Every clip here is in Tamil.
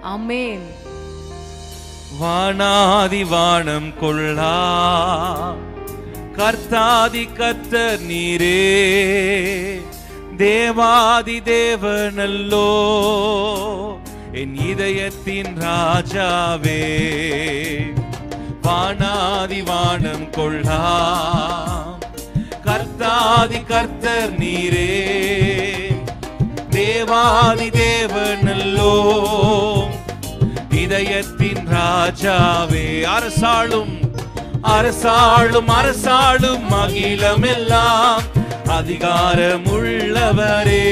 ஆமென் வானாதி வானம் கொள்ளா கர்த்தாதி கர்த்தர் நீரே தேவாதி தேவனல்லோ என் இதயத்தின் ராஜாவே வானாதி வானம் கொள்ளா கர்த்தாதி கர்த்தர் நீரே தேவாதி தேவனல்லோ இதயத்தின் ராஜாவே அரசாளும் அரசாளும் அரசாளும் அகிலமெல்லாம் அதிகாரம் உள்ளவரே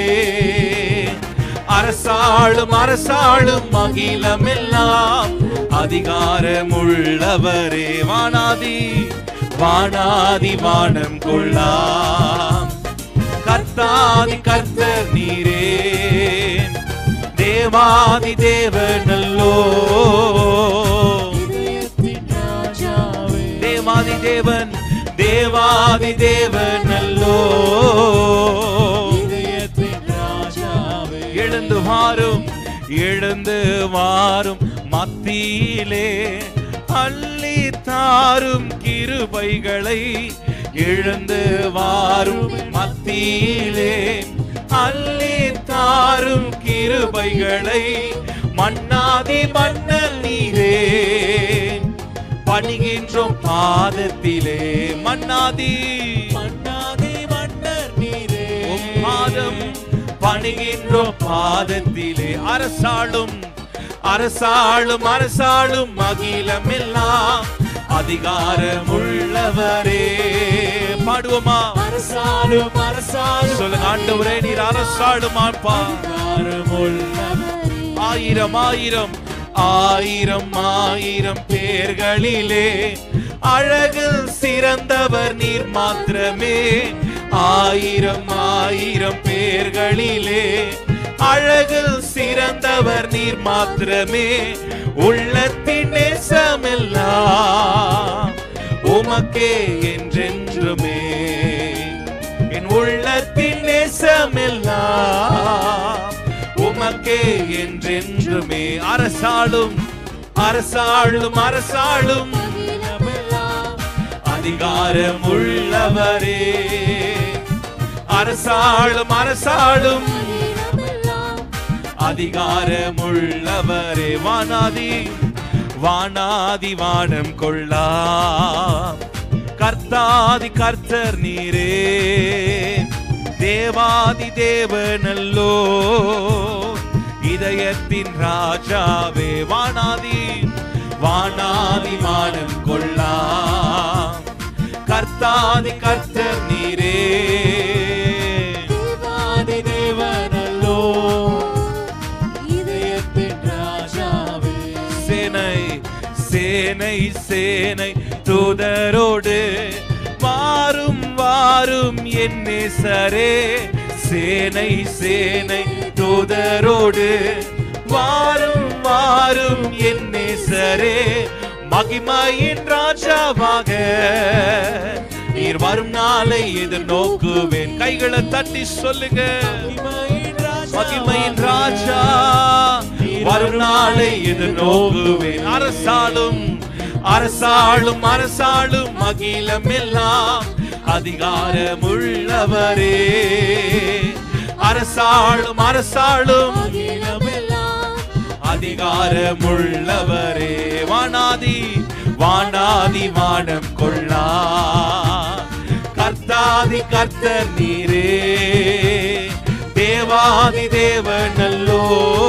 அரசாளும் அரசாளும் அகிலமெல்லாம் அதிகாரம் உள்ளவரே வானாதி வானாதி வானம் கொள்ளாம் கர்த்தாதி கர்த்தர் நீரே தேவாதி தேவனல்லோ தேவாதி தேவன் தேவாதி தேவனல்லோ எழுந்து வாரும் எழுந்து வாரும் மத்தியிலே அள்ளி தாரும் கிருபைகளை எழுந்து வாரும் மத்தியிலே அள்ளி தாரும் கிருபைகளை மன்னாதி மன்னல் நீரே பணிகின்றோம் பாதத்திலே மன்னாதி மன்னாதி மன்னர் நீரே உம் பாதம் பணிகின்றோம் பாதத்திலே அரசாளும் அரசாளும் அரசாளும் அகிலம் எல்லாம் அதிகாரம் உள்ளவரே பாடுவோமா அரசாளும் அரசாளும் சொல்லுங்க ஆண்டவரே நீர் அரசாளும் ஆட்பா ஆயிரம் ஆயிரம் ஆயிரம் ஆயிரம் பேர்களிலே அழகில் சிறந்தவர் நீர் மாத்திரமே ஆயிரம் ஆயிரம் பேர்களிலே அழகில் சிறந்தவர் நீர் மாத்திரமே உள்ளத்தின் நேசமெல்லாம் உமக்கே என்றென்றுமே என் உள்ளத்தின் நேசமெல்லாம் உமக்கே என்றென்றுமே அரசாளும் அரசாளும் அரசாளும் அதிகாரம் உள்ளவரே அரசாளும் அரசாளும் அதிகாரம் உள்ளவரே வானாதி வானாதி வானம் கொள்ளா கர்த்தாதி கர்த்தர் நீரே தேவாதி தேவனல்லோ இதயத்தின் ராஜாவே வானாதி வானாதி வானம் கொள்ளா கர்த்தாதி கர்த்தர் நீரே தேவாதி தேவனல்லோ இதயத்தின் ராஜாவே சேனை சேனை சேனை தூதரோடு வாரும் வாரும் என் நேசரே சேனை சேனை தூதரோடு வாரும் வாரும் என் நேசரே மகிமையின் ராஜாவாக நீர் வரும் நாளை எதிர்நோக்குவேன் கைகளை தட்டி சொல்லுங்க மகிமையின் ராஜா வரும் நாளை எதிர்நோக்குவேன் அரசாளும் அரசாளும் அரசாளும் அகிலம் எல்லாம் அதிகாரம் உள்ளவரே அரசாளும் அரசாளும் அதிகாரம் உள்ளவரே வானாதி வானாதி வானம் கொள்ளா கர்த்தாதி கர்த்தர் நீரே தேவாதி தேவனல்லோ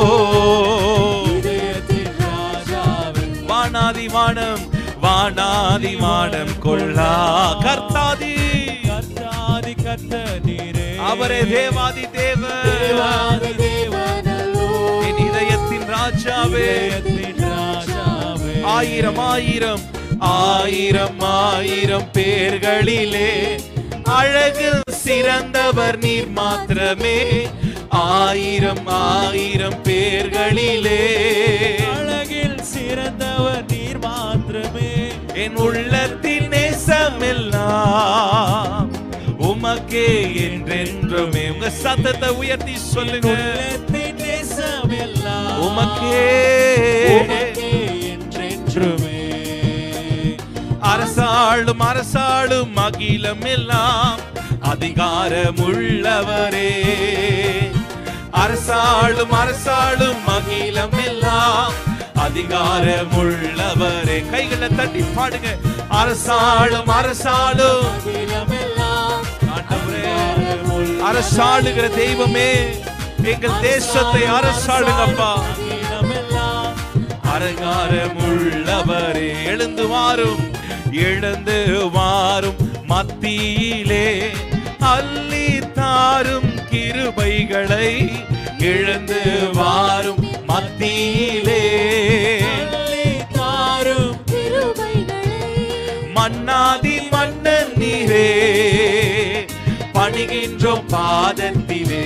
இதயத்தின் ராஜாவே வானாதி வானம் வானாதி வானம் கொள்ளா கர்த்தாதி கர்த்தாதி கர்த்தர் நீரே அவரே தேவாதி தேவ தேவாதி தேவனல்லோ என் இதயத்தின் ராஜாவே இதயத்தின் ராஜாவே ஆயிரம் ஆயிரம் ஆயிரம் ஆயிரம் பேர்களிலே அழகில் சிறந்தவர் நீர் மாத்திரமே ஆயிரம் ஆயிரம் பேர்களிலே அழகில் சிறந்தவர் நீர் மாத்திரமே என் உள்ளத்தின் நேசமெல்லாம் உமக்கே என்றென்றுமே உங்க சத்தத்தை உயர்த்தி சொல்லுங்க உள்ளத்தின் நேசமெல்லாம் உமக்கே அரசாளும் அரசாளும் அகிலம் எல்லாம் அதிகாரமுள்ளவரே அரசாளும் அரசாளும் அகிலம் எல்லாம் அதிகாரமுள்ளவரே கைகளை தட்டி பாடுங்க அரசாளும் அரசாளும் அகிலமெல்லாம் ஆண்டவரே அரசாளுகிற தெய்வமே எங்கள் தேசத்தை அரசாளுங்கப்பா அகிலமெல்லாம் அரகாரமுள்ளவரே எழுந்து வாரும் எழுந்து வாரும் மத்தியிலே அள்ளி தாரும் கிருபைகளை எழுந்து வாரும் மத்தியிலே அள்ளி தாரும் மன்னாதி மன்னன் நீரே பணிகின்றோம் பாதத்திலே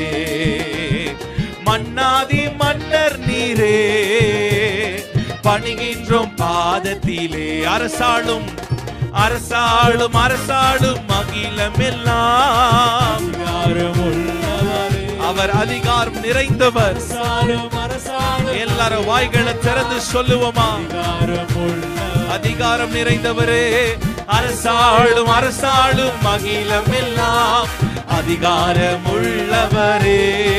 மன்னாதி மன்னர் நீரே பணிகின்றோம் பாதத்திலே அரசாளும் அரசாளும் அரசாளும் அகிலம் எல்லாம் அதிகாரமுள்ளவரே அவர் அதிகாரம் நிறைந்தவர் அரசாளும் அரசாளும் எல்லாரும் வாய்களை திறந்து சொல்லுவோமா அதிகாரமுள்ளவர் அதிகாரம் நிறைந்தவரே அரசாளும் அரசாளும் அகிலம் எல்லாம் அதிகாரமுள்ளவரே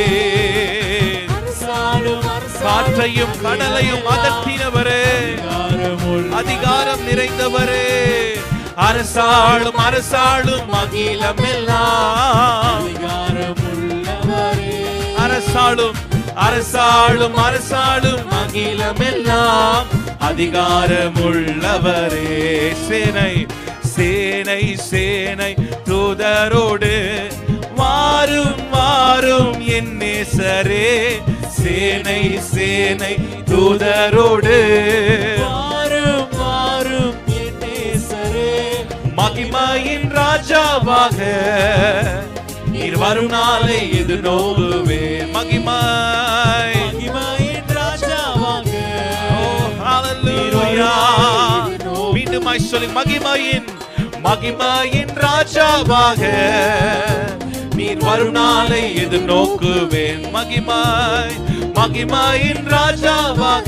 அரசாளும் அரசாளும் காற்றையும் கடலையும் அதட்டினவரே அதிகாரமுள்ள அதிகாரம் நிறைந்தவரே அரசாளும் அரசாளும் அகிலம் எல்லாம் அதிகாரமுள்ளவரே அரசாளும் அரசாளும் அரசாளும் அகிலம் எல்லாம் அதிகாரமுள்ளவரே சேனை சேனை சேனை தூதரோடு வாரும் வாரும் என் நேசரே சேனை சேனை தூதரோடு வாரும் வாரும் என் நேசரே மகிமையின் ராஜாவாக நீர் வரும் நாளை இது நோகுவே மகிமை மகிமையின் ராஜாவாக Oh, hallelujah. மீண்டுமாய் சொல்லி மகிமையின் மகிமையின் ராஜாவாக நீர் வரும் நாளை எது நோக்குவேன் மகிமாய் மகிமையின் ராஜாவாக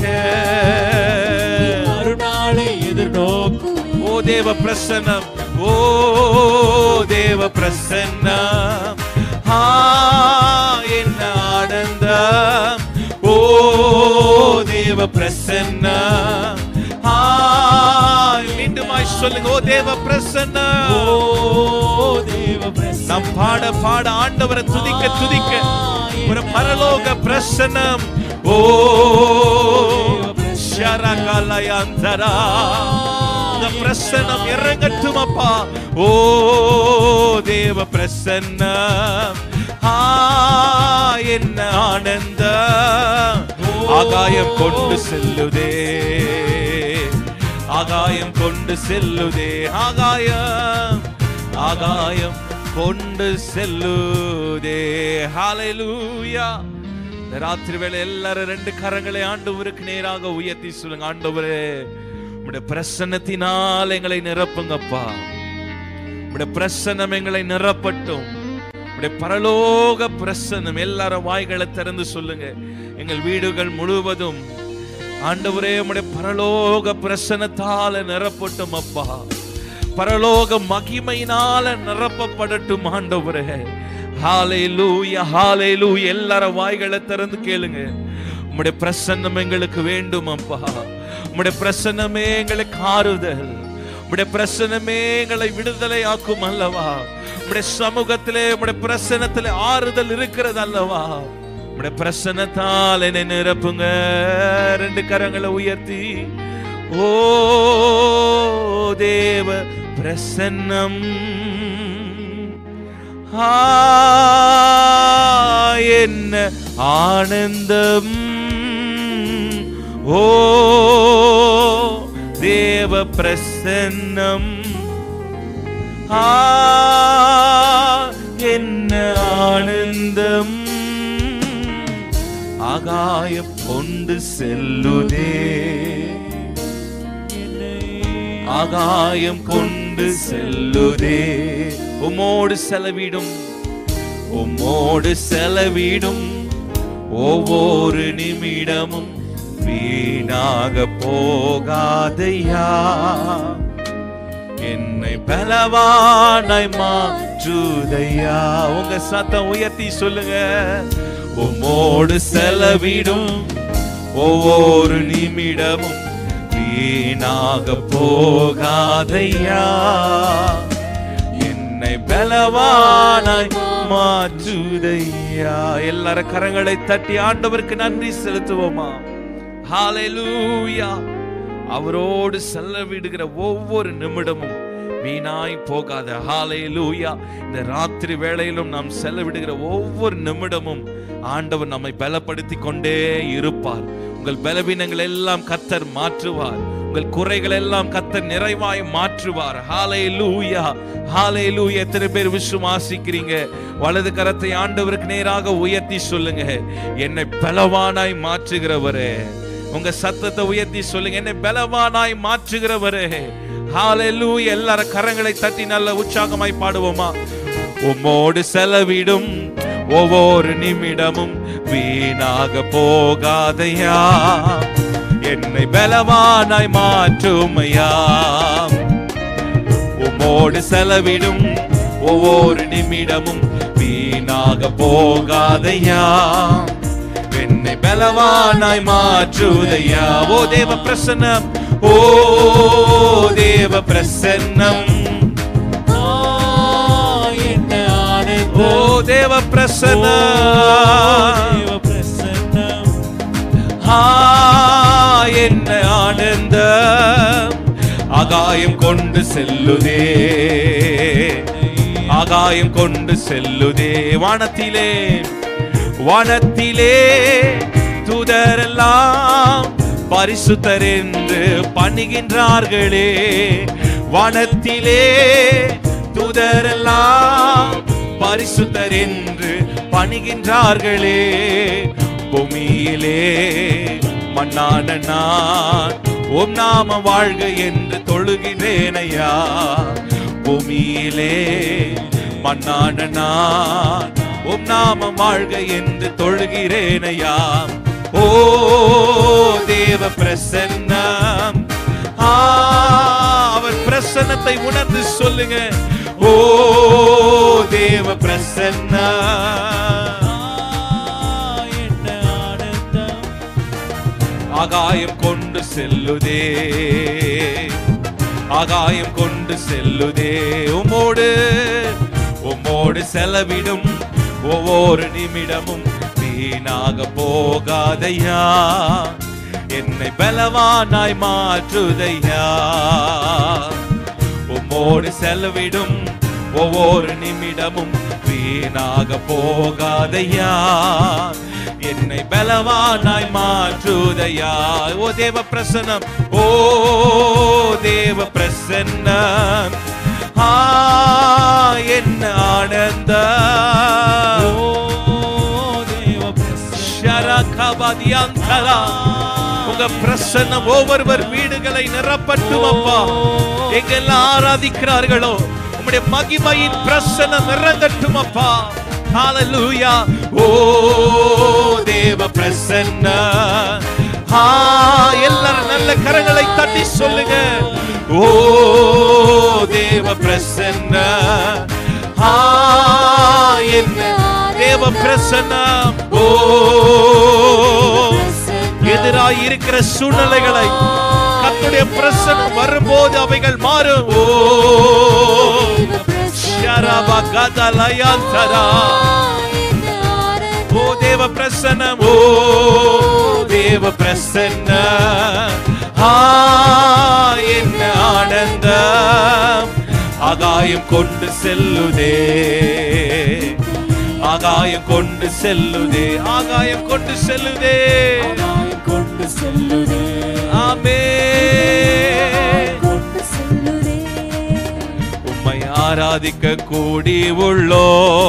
மறுநாளை எதிர்நோக்கு ஓ தேவ பிரசன்னம் ஓ தேவ பிரசன்னம் ஆ என்ன ஆனந்தம் ஓ தேவ பிரசன்னம் ஆ மீண்டுமாய் சொல்லுங்க ஓ தேவ ஓ பிரசன்னம் தேவ பிரசன்னம் நம் பாட பாட ஆண்டவரை துதிக்க துதிக்க ஒரு பரலோக பிரசன்னம் ஓ ஷரகலயந்தரா இந்த பிரசன்னம் இறங்கட்டும் அப்பா ஓ தேவ பிரசன்னம் ஆ என்ன ஆனந்தம் ஆகாயம் கொண்டு செல்லுதே ஆகாயம் கொண்டு செல்லுதே ஆகாயம் ஆகாயம் கொண்டு செல்லுதே ஹalleluya இந்த ராத்திரி வேளை எல்லாரும் ரெண்டு கரங்களை ஆண்டவருக்கு நேராக உயர்த்தி சொல்லுங்க ஆண்டவரே உம்முடைய பிரசன்னத்தினால் எங்களை நிரப்புங்கப்பா உம்முடைய பிரசன்னம் எங்களை நிரப்பட்டும் உம்முடைய பரலோக பிரசன்னம் எல்லாரும் வாய்களை திறந்து சொல்லுங்க எங்கள் வீடுகள் முழுவதும் ஆண்டவரே உம்முடைய பரலோக பிரசன்னத்தால நிரப்பட்டும் அப்பா பரலோக மகிமையினால நிரப்பப்படட்டும் ஆண்டவரே ஹalleluya ஹalleluya எல்லாரும் வாய்களை திறந்து கேளுங்க உம்முடைய பிரசன்னம் எங்களுக்கு வேண்டும் அப்பா உம்முடைய பிரசன்னமே எங்களுக்கு ஆறுதல் உம்முடைய பிரசன்னமே எங்களை விடுதலை ஆக்கும் அல்லவா உம்முடைய சமூகத்திலே உம்முடைய பிரசன்னத்திலே ஆறுதல் இருக்கிறது அல்லவா உம்முடைய பிரசன்னத்தால் என்னை நிரப்புங்க ரெண்டு கரங்களை உயர்த்தி ஓ தேவ பிரசன்னம் ஆ, என்ன ஆனந்தம் ஓ தேவ பிரசன்னம் ஆ என்ன ஆனந்தம் ஆகாயம் கொண்டு செல்லுதே ஆகாயம் கொண்டு செல்லுதே உமோடு செலவிடும் உம்மோடு செலவிடும் ஒவ்வொரு நிமிடமும் வீணாக போகாதையா என்னை பலவானாய் மாற்றுதையா உங்க சத்தம் உயர்த்தி சொல்லுங்க உம்மோடு செலவிடும் ஒவ்வொரு நிமிடமும் வீணாக போகாதையா என்னை பலவானாய் மாற்றுதையா எல்லாரும் கரங்களை தட்டி ஆண்டவருக்கு நன்றி செலுத்துவோமா ஹalleluya அவரோடு செலவிடுகிற ஒவ்வொரு நிமிடமும் வீணாய் போகாத ஹalleluya இந்த ராத்திரி வேளையிலும் நாம் செலவிடுகிற ஒவ்வொரு நிமிடமும் ஆண்டவர் நம்மை பலப்படுத்தி கொண்டே இருப்பார் உங்கள் பலவீனங்கள் எல்லாம் கத்தர் மாற்றுவார் உங்கள் குறைகள் எல்லாம் கத்தர் நிறைவாய் மாற்றுவார் ஹalleluya ஹalleluya எத்தனை பேர் விசுவாசிக்கிறீங்க வலது கரத்தை ஆண்டவருக்கு நேராக உயர்த்தி சொல்லுங்க என்னை பலவானாய் மாற்றுகிறவரே உங்க சத்தத்தை உயர்த்தி சொல்லுங்க என்னை பலவானாய் மாற்றுகிறவரே ஹalleluya எல்லாரும் கரங்களை தட்டி நல்ல உற்சாகமாய் பாடுவோமா உம்மோடு செலவிடும் ஒவ்வொரு நிமிடமும் வீணாக போகாதையா என்னை பலவானாய் மாற்றுமையா உம்மோடு செலவிடும் ஒவ்வொரு நிமிடமும் வீணாக போகாதையா என்னை பலவானாய் மாற்றுதையா ஓ தேவ பிரசன்னம் ஓ தேவ பிரசன்னம் ஆ, என்ன ஆனந்தம். ஓ தேவ ஓ, பிரசன்னம் தேவ பிரசன்னம். ஆ, என்ன ஆனந்தம் ஆகாயம் கொண்டு செல்லுதே ஆகாயம் கொண்டு செல்லுதே வானத்திலே வானத்திலே தூதரெல்லாம் பரிசுத்தர் என்று பணிகின்றார்களே வானத்திலே தூதரெல்லாம் பரிசுத்தர் என்று பணிகின்றார்களே பூமியிலே மண்ணான நான் ஓம் நாம வாழ்க என்று தொழுகிறேனையா பூமியிலே மண்ணான நான் உம் நாம வாழ்க என்று தொழுகிறேனையா ஓ தேவ பிரசன்னம் ஆ, அவர் பிரசன்னத்தை உணர்ந்து சொல்லுங்க ஓ தேவ பிரசன்னம் ஆ, என்ன ஆனந்தம். ஆகாயம் கொண்டு செல்லுதே ஆகாயம் கொண்டு செல்லுதே உம்மோடு உம்மோடு செலவிடும் ஒவ்வொரு நிமிடமும் வீணாக போகாதையா என்னை பலவானாய் மாற்றுதையா உம்மோடு செலவிடும் ஒவ்வொரு நிமிடமும் வீணாக போகாதையா என்னை பலவானாய் மாற்றுதையா ஓ தேவ பிரசன்னம் ஓ தேவ பிரசன்னம் ஆ என்ன ஆனந்த ஓ, தேவ பிரசன்னம். ஷரகபதியந்தரா உங்க பிரசன்னம் ஒவ்வொருவர் வீடுகளை நிரப்பட்டும் அப்பா எங்கெல்லாம் ஆராதிக்கிறார்களோ உம்முடைய மகிமையின் பிரசன்னம் இறங்கட்டும் அப்பா ஹalleluya ஓ தேவ பிரசன்ன ஆ எல்லாரும் நல்ல கரங்களை தட்டி சொல்லுங்க ஓ தேவ பிரசன்ன ஆ என்ன தேவ பிரசன்னம் ஓ எதிராய் இருக்கிற சூழ்நிலைகளை கர்த்தருடைய பிரசன்னம் வரும்போது அவைகள் மாறும் ஓ ஷரபா கதலயந்தரா ஓ தேவ பிரசன்னம் ஓ தேவ பிரசன்னம் ஆ என்ன ஆனந்தம் ஆகாயம் கொண்டு செல்லுதே ஆகாயம் கொண்டு செல்லுதே ஆகாயம் கொண்டு செல்லுதே ஆகாயம் கொண்டு செல்லுதே ஆமே கொண்டு செல்லுதே உம்மை ஆராதிக்க கூடி உள்ளோ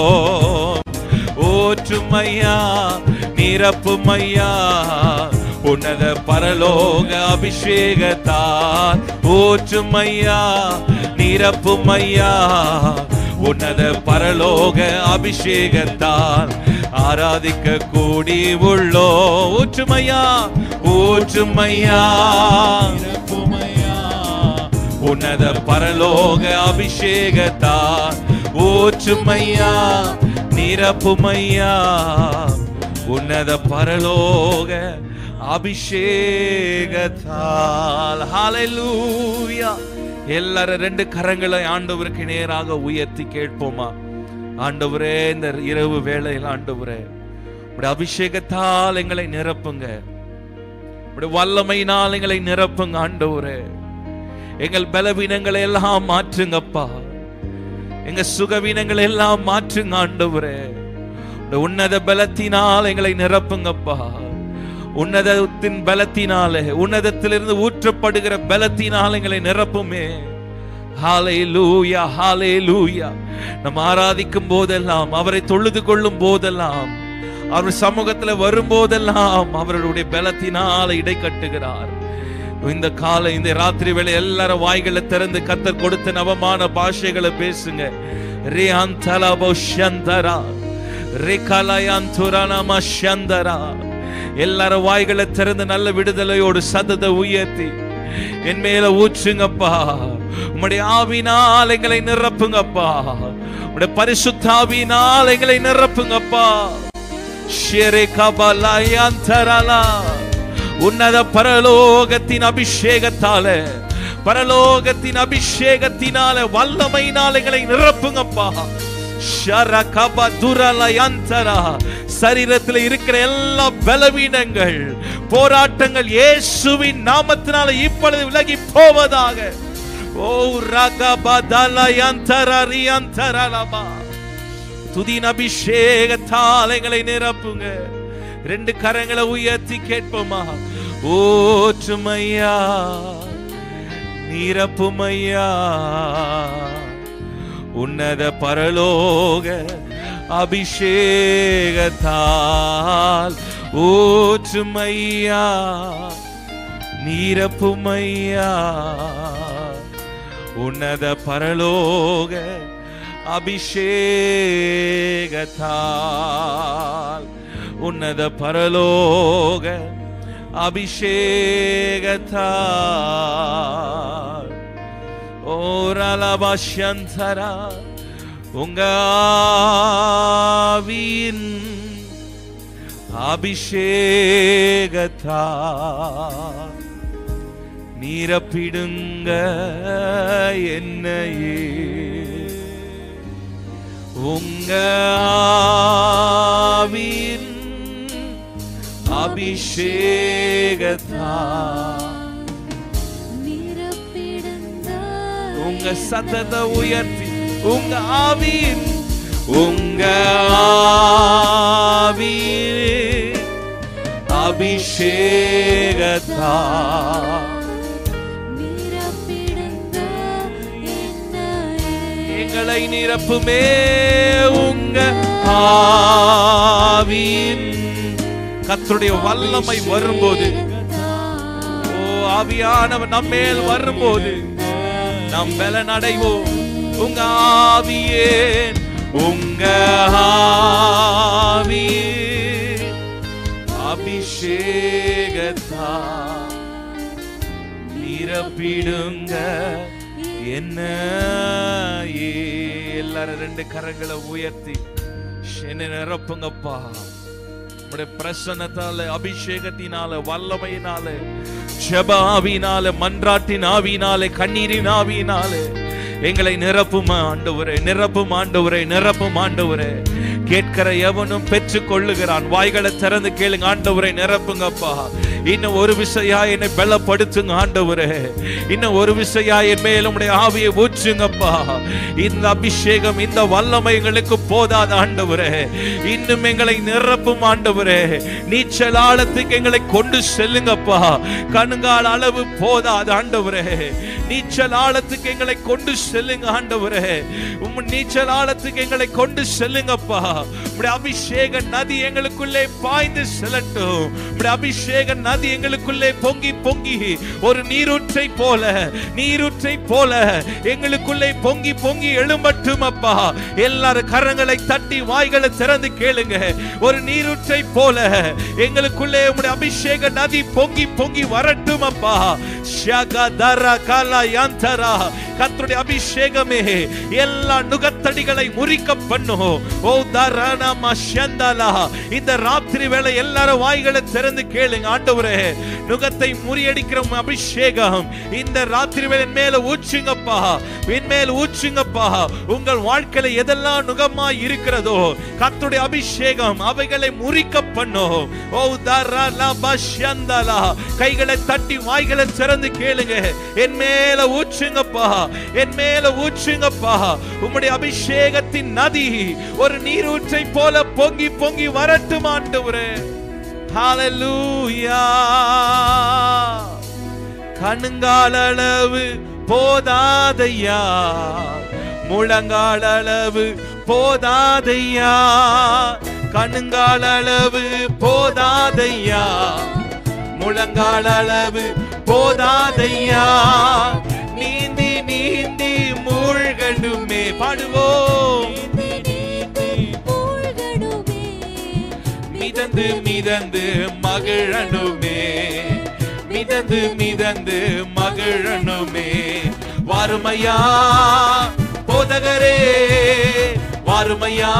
ஓற்றுமையா நிரப்புமையா உன்னத பரலோக அபிஷேகத்தால் ஓற்றுமையா நிரப்புமையா உன்னத பரலோக அபிஷேகத்தால் ஆராதிக்க கூடி உள்ளோ ஊற்றுமையா ஊற்றுமையா நிரப்புமையா உன்னத பரலோக அபிஷேகத்தால் ஊற்றுமையா நிரப்புமையா உன்னத பரலோக அபிஷேகத்தால் ஹalleluya எல்லாரும் ரெண்டு கரங்களை ஆண்டவருக்கு நேராக உயர்த்தி கேட்போமா ஆண்டவரே இந்த இரவு வேளையில் ஆண்டவரே உடைய அபிஷேகத்தால் எங்களை நிரப்புங்க உடைய வல்லமையினால் எங்களை நிரப்புங்க ஆண்டவரே எங்கள் பலவீனங்களை எல்லாம் மாற்றுங்கப்பா எங்க சுகவீனங்களை எல்லாம் மாற்றுங்க ஆண்டவரே உடைய உன்னத பலத்தினால் எங்களை நிரப்புங்கப்பா உன்னதத்தின் பலத்தினாலே உன்னதத்திலிருந்து ஊற்றப்படுகிற பலத்தினால் எங்களை நிரப்புமே ஹாலே லூயா ஹாலே லூயா நம்ம ஆராதிக்கும் போதெல்லாம் அவரை தொழுது கொள்ளும் போதெல்லாம் அவர் சமூகத்துல வரும்போதெல்லாம் அவருடைய பலத்தினால் இடை கட்டுகிறார் இந்த காலை இந்த ராத்திரி வேளை எல்லாரும் வாய்களை திறந்து கத்தர் கொடுத்த நவமான பாஷைகளை பேசுங்க ரியாந்தலபோ ஷந்தரா ரிகலயாந்துரனம ஷந்தரா எல்லாரும் வாய்களை திறந்து நல்ல விடுதலையோடு சதத உயர்த்தி என் மேல ஊற்றுங்கப்பா உம்முடைய ஆவினால் எங்களை நிரப்புங்கப்பா உம்முடைய பரிசுத்தாவினால் எங்களை நிரப்புங்கப்பா ஷெரே கபலயந்தரலா உன்னத பரலோகத்தின் அபிஷேகத்தால பரலோகத்தின் அபிஷேகத்தினால வல்லமையினால் எங்களை நிரப்புங்கப்பா ஷரகப துரலயந்தரா சரீரத்தில் இருக்கிற எல்லா பலவீனங்கள் போராட்டங்கள் இயேசுவின் நாமத்தினால இப்பொழுது விலகி போவதாக ஓ ரகபதலயந்தரரியந்தரலமா துதின் அபிஷேகத்தால் எங்களை நிரப்புங்க ரெண்டு கரங்களை உயர்த்தி கேட்போமா ஓற்றுமையா நிரப்புமையா உன்னத பரலோக அபிஷேகத்தால் ஊற்றுமையா நீரப்புமையா உன்னத பரலோக அபிஷேகத்தால் உன்னத பரலோக அபிஷேகத்தால் ஓரலபஷந்தரா உங்க ஆவியின் அபிஷேகத்தால் நிரப்பிடுங்க என்னையே உங்க ஆவியின் அபிஷேகத்தால் நிரப்பிடுங்க உங்க சத்தத உயர்த்தி உங்க ஆவியின் உங்க ஆவியின் அபிஷேகத்தா நிரப்பிடுங்க என்னையே எங்களை நிரப்புமே உங்க ஆவியின் கர்த்தருடைய வல்லமை வரும்போது ஓ ஆவியானவர் நம்மேல் வரும்போது நாம் பலன் அடைவோம் உங்க ஆவியே உங்க ஆவியே அபிஷேகத்தா நிரப்பிடுங்க என்ன எல்லாரும் ரெண்டு கரங்களை உயர்த்தி என்ன நிரப்புங்கப்பா உடைய பிரசன்னத்தால அபிஷேகத்தினால வல்லமையினால ஜெப ஆவியினால மன்றாட்டின் ஆவியினால கண்ணீரின் ஆவியினால எங்களை நிரப்பும் ஆண்டவரே நிரப்பும் ஆண்டவரே நிரப்பும் ஆண்டவரே கேட்கிற எவனும் பெற்றுக் கொள்ளுகிறான் வாய்களை திறந்து கேளுங்க ஆண்டவரை நிரப்புங்கப்பா இன்னும் ஒரு விசையா என்னை பலப்படுத்துங்க ஆண்டவரே இன்னும் ஒரு விசையா என் மேல் உம்முடைய ஆவியை ஊற்றுங்கப்பா இந்த அபிஷேகம் இந்த வல்லமை எங்களுக்கு போதாத ஆண்டவரே இன்னும் எங்களை நிரப்பும் ஆண்டவரே நீச்சல் ஆழத்துக்கு எங்களை கொண்டு செல்லுங்கப்பா கணுங்கால் அளவு போதாத ஆண்டவரே நீச்சல் ஆழத்துக்கு எங்களை கொண்டு செல்லுங்க ஆண்டவரே உம் நீச்சல் ஆழத்துக்கு எங்களை கொண்டு செல்லுங்கப்பா உம்முடைய அபிஷேக நதி எங்களுக்குள்ளே பாய்ந்து செல்லட்டும் உம்முடைய அபிஷேக நதி எங்களுக்குள்ளே பொங்கி பொங்கி ஒரு நீரூற்றை போல நீரூற்றை போல எங்களுக்குள்ளே பொங்கி பொங்கி எழும்பட்டும் அப்பா எல்லாரும் கரங்களை தட்டி வாய்களை திறந்து கேளுங்க ஒரு நீரூற்றை போல எங்களுக்குள்ளே உம்முடைய அபிஷேக நதி பொங்கி பொங்கி வரட்டும் அப்பா ஷகதர கலயந்தரா கர்த்தருடைய அபிஷேகமே எல்லா நுகத்தடிகளை முறிக்க பண்ணும் ஓ தரணம ஷந்தலா இந்த ராத்திரி வேளை எல்லாரும் வாய்களை திறந்து கேளுங்க ஆண்டவரே நுகத்தை முறியடிக்கிற உம் அபிஷேகம் இந்த ராத்திரி வேளை என் மேல ஊற்றுங்கப்பா என் மேல ஊற்றுங்கப்பா உங்கள் வாழ்க்கையில எதெல்லாம் நுகமா இருக்கிறதோ கர்த்தருடைய அபிஷேகம் அவைகளை முறிக்க பண்ணும் ஓ தரணம ஷந்தலா கைகளை தட்டி வாய்களை திறந்து கேளுங்க என் மேல ஊற்றுங்கப்பா என் மேல ஊற்றுங்கப்பா உம்முடைய அபிஷேகத்தின் நதி ஒரு நீரூற்றை போல பொங்கி பொங்கி வரட்டும் ஆண்டவரே ஹalleluya கணுங்காலளவு போதாதையா முழங்காலளவு போதாதையா கணுங்காலளவு போதாதையா முழங்காலளவு போதாதையா நீந்தி நீந்தி மூழ்கணுமே பாடுவோம் மூழ்கணுமே மிதந்து மிதந்து மகிழனுமே மிதந்து மிதந்து மகிழனுமே வாருமையா போதகரே வாருமையா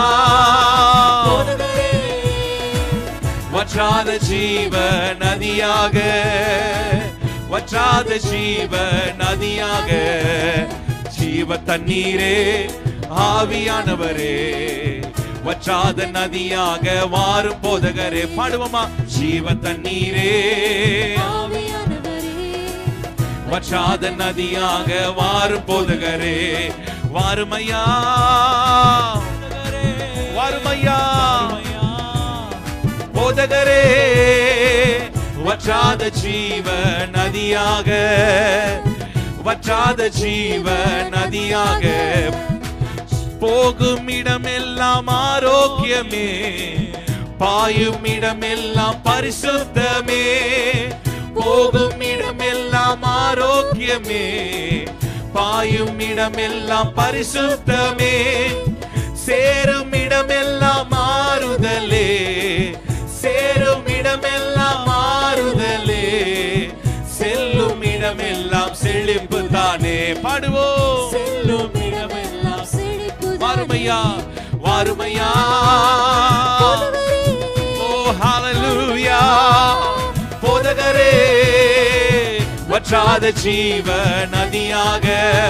வற்றாத ஜீவ நதியாக வற்றாத ஜீவ நதியாக ஜீவ தண்ணீரே ஆவியானவரே வற்றாத நதியாக வாரும் போதகரே பாடுவோமா ஜீவ தண்ணீரே ஆவியானவரே வற்றாத நதியாக வாரும் போதகரே வாருமையா வாருமையா போதகரே வற்றாத ஜீவ நதியாக வற்றாத ஜீவ நதியாக போகும் இடமெல்லாம் ஆரோக்கியமே பாயும் இடமெல்லாம் பரிசுத்தமே போகும் இடமெல்லாம் ஆரோக்கியமே பாயும் இடமெல்லாம் பரிசுத்தமே சேரும் இடமெல்லாம் மாறுதலே சேரும் இடமெல்லாம் மாறுதலே செல்லும் இடமெல்லாம் செழிப்பு தானே பாடுவோம் செல்லும் இடமெல்லாம் செழிப்பு வாருமையா வாருமையா ஓ ஹalleluya போதகரே வற்றாத ஜீவ நதியாக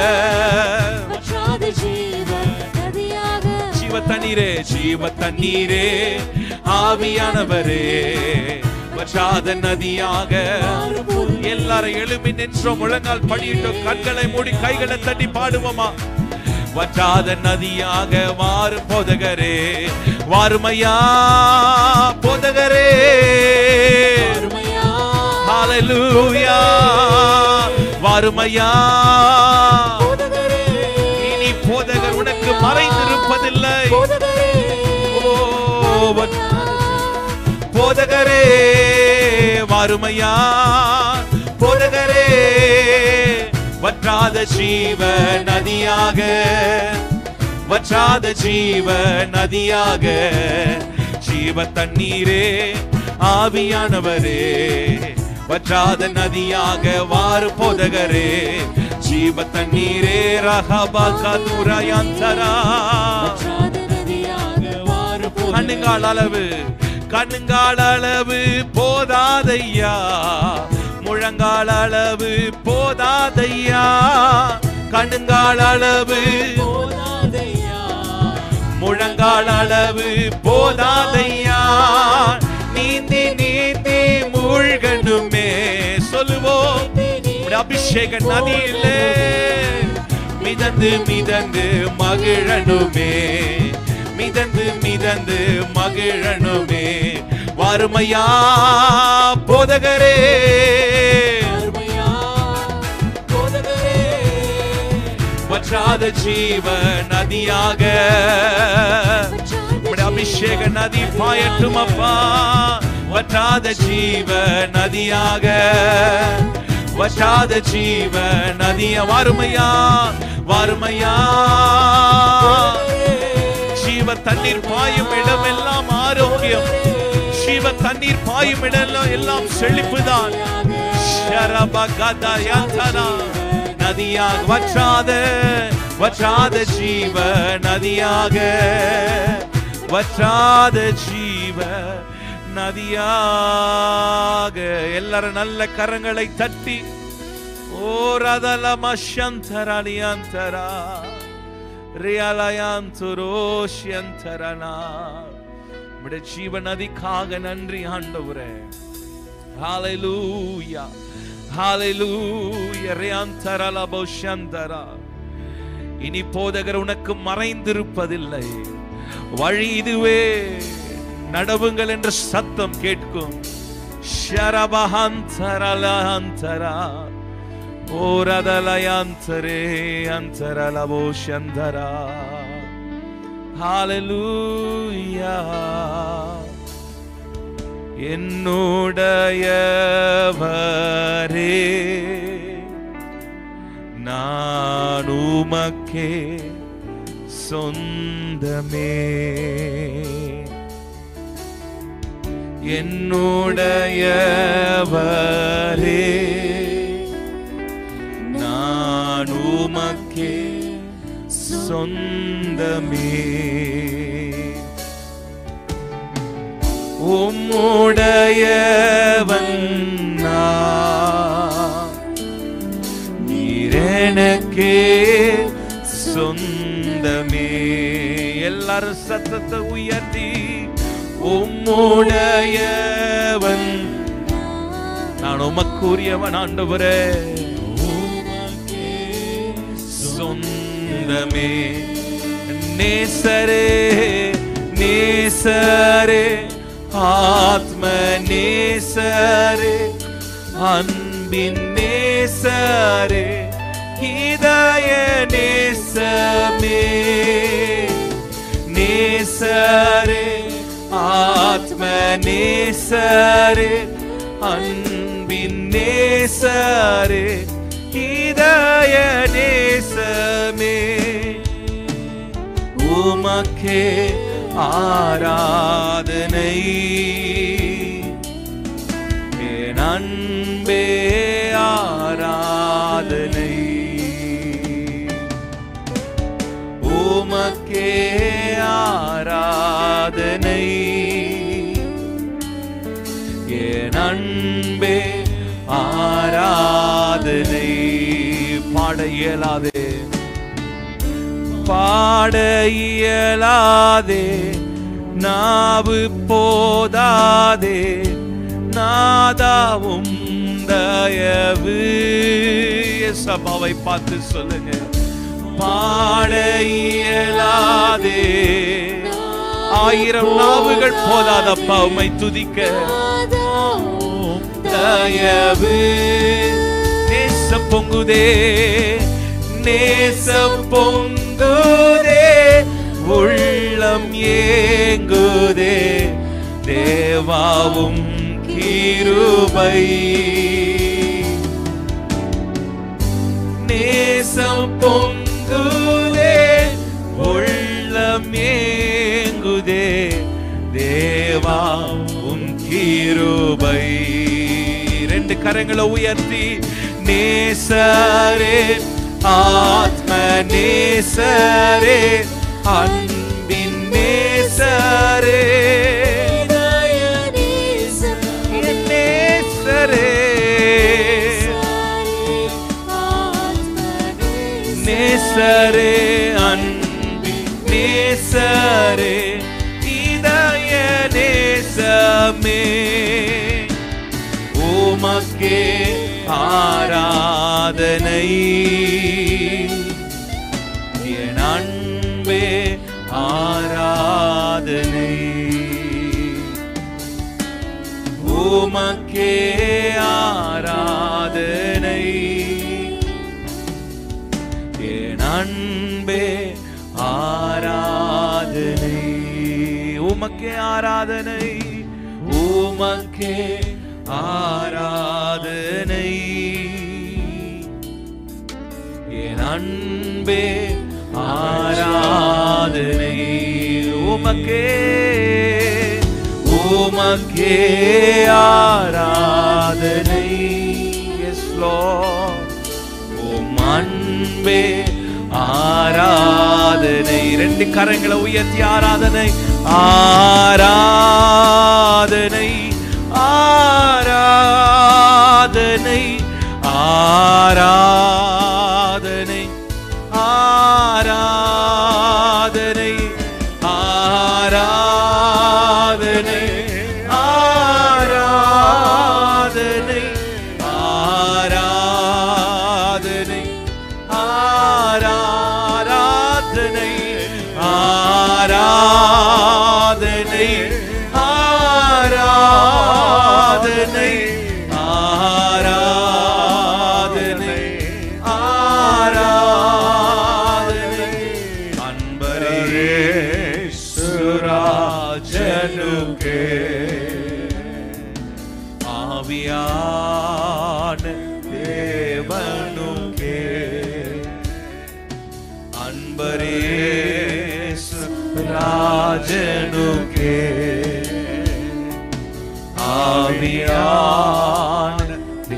வற்றாத ஜீவ நதியாக ஜீவ தண்ணீரே ஜீவ தண்ணீரே ஆவியானவரே வற்றாத நதியாக எல்லாரும் எழுப்பி நின்றோம் முழங்கால் படியிட்டோம் கண்களை மூடி கைகளை தட்டி பாடுவோமா வற்றாத நதியாக வாரும் போதகரே வாருமையா போதகரே அருமையா ஹalleluya வாருமையா போதகரே இனி போதகர் உனக்கு மறைந்திருப்பதில்லை போதகரே ஓ, வ- போதகரே வாருமையா போதகரே வற்றாத ஜீவ நதியாக வற்றாத ஜீவ நதியாக ஜீவ தண்ணீரே ஆவியானவரே வற்றாத நதியாக வாரு போதகரே ஜீவ தண்ணீரே ரஹபா கதுரயந்தரா வற்றாத நதியாக வாரு கண்ணுங்கால் அளவு கண்ணுங்கால் அளவு போதாதையா முழங்கால் அளவு போதாதையா கண்ணுங்கால் அளவு போதாதையா முழங்கால் அளவு போதாதையா நீந்தி நீந்தி மூழ்கணுமே சொல்லுவோம் உம்முடைய அபிஷேக நதியிலே மிதந்து மிதந்து மகிழனுமே மிதந்து மிதந்து மகிழனுமே வாருமையா போதகரே அருமையா போதகரே வற்றாத ஜீவ நதியாக உம்முடைய அபிஷேக நதி பாயட்டும் அப்பா வற்றாத ஜீவ நதியாக வற்றாத ஜீவ நதிய வாருமையா வாருமையா ஜீவ தண்ணீர் பாயும் இடமெல்லாம் ஆரோக்கியம் ஜீவ தண்ணீர் பாயும் இடமெல்லாம் எல்லாம் செழிப்புதான் ஷரபகதயந்தனா நதியாக வற்றாத வற்றாத ஜீவ நதியாக வற்றாத ஜீவ நதியாக எல்லாரும் நல்ல கரங்களை தட்டி ஓரதல மஷந்தரலியந்தரா ரியாலயாந்துரோஷ்யந்தரனா உம்முடைய ஜீவ நதிக்காக நன்றி ஆண்டவரே ஹalleluya ஹalleluya ரியாந்தரலபோஷந்தரா இனி போதகர் உனக்கு மறைந்திருப்பதில்லை வழி இதுவே நடவுங்கள் என்ற சத்தம் கேட்கும் ஷரபஹந்தரலஹந்தரா ஓரதலயந்தரே அந்தரலபோஷந்தரா ஹalleluya என்னுடையவரே நான் உமக்கே சொந்தமே என்னுடையவரே நான் உமக்கே சொந்தமே உம்முடையவன் நான். நீர் எனக்கே சொந்தமே எல்லாரும் சத்தத்தை உயர்த்தி உம்முடையவன் நான் உமக்குரியவன் ஆண்டவரே சொந்தமே நேசரே நேசரே ஆத்ம நேசரே அன்பின் நேசரே இதய நேசமே நேசரே ஆத்ம நேசரே அன்பின் நேசரே இதய நேசமே உமக்கே ஆராதனை என் அன்பே ஆராதனை உமக்கே ஆராதனை என் அன்பே ஆராதனை பாட இயலாதே பாட இயலாதே நாவு போதாதே நாதாவும் தயவு சபாவை பார்த்து சொல்லுங்க பாட இயலாதே ஆயிரம் நாவுகள் போதாதப்பா உம்மை துதிக்க தயவு நேசம் பொங்குதே நேசம் பொங்குதே உள்ளம் ஏங்குதே தேவாவும் கிருபை நேசம் பொங்குதே உள்ளம் ஏங்குதே தேவா உன் கிருபை ரெண்டு கரங்களை உயர்த்தி நேசரே ஆத்ம நேசரே அன்பின் நேசரே என் நேசரே நேசரே அன்பின் நேசரே இதய நேசமே உமக்கே ஆராதனை என் அன்பே ஆராதனை உமக்கே ஆராதனை என் அன்பே ஆராதனை உமக்கே ஆராதனை உமக்கே ஆராதனை என் அன்பே ஆராதனை உமக்கே உமக்கே ஆராதனை Lord. உம் அன்பே ஆராதனை ரெண்டு கரங்களை உயர்த்தி ஆராதனை ஆராதனை ஆராதனை ஆராதனை ஆராதனை ஆராதனை ஆராதனை ஆராதனை ஆராதனை ஆராதனை ஆராதனை ஆராதனை ஆராதனை அன்பரே சுராஜனுக்கே ஆவியான தேவனுக்கே அன்பரே ராஜனுக்கே ஆவியான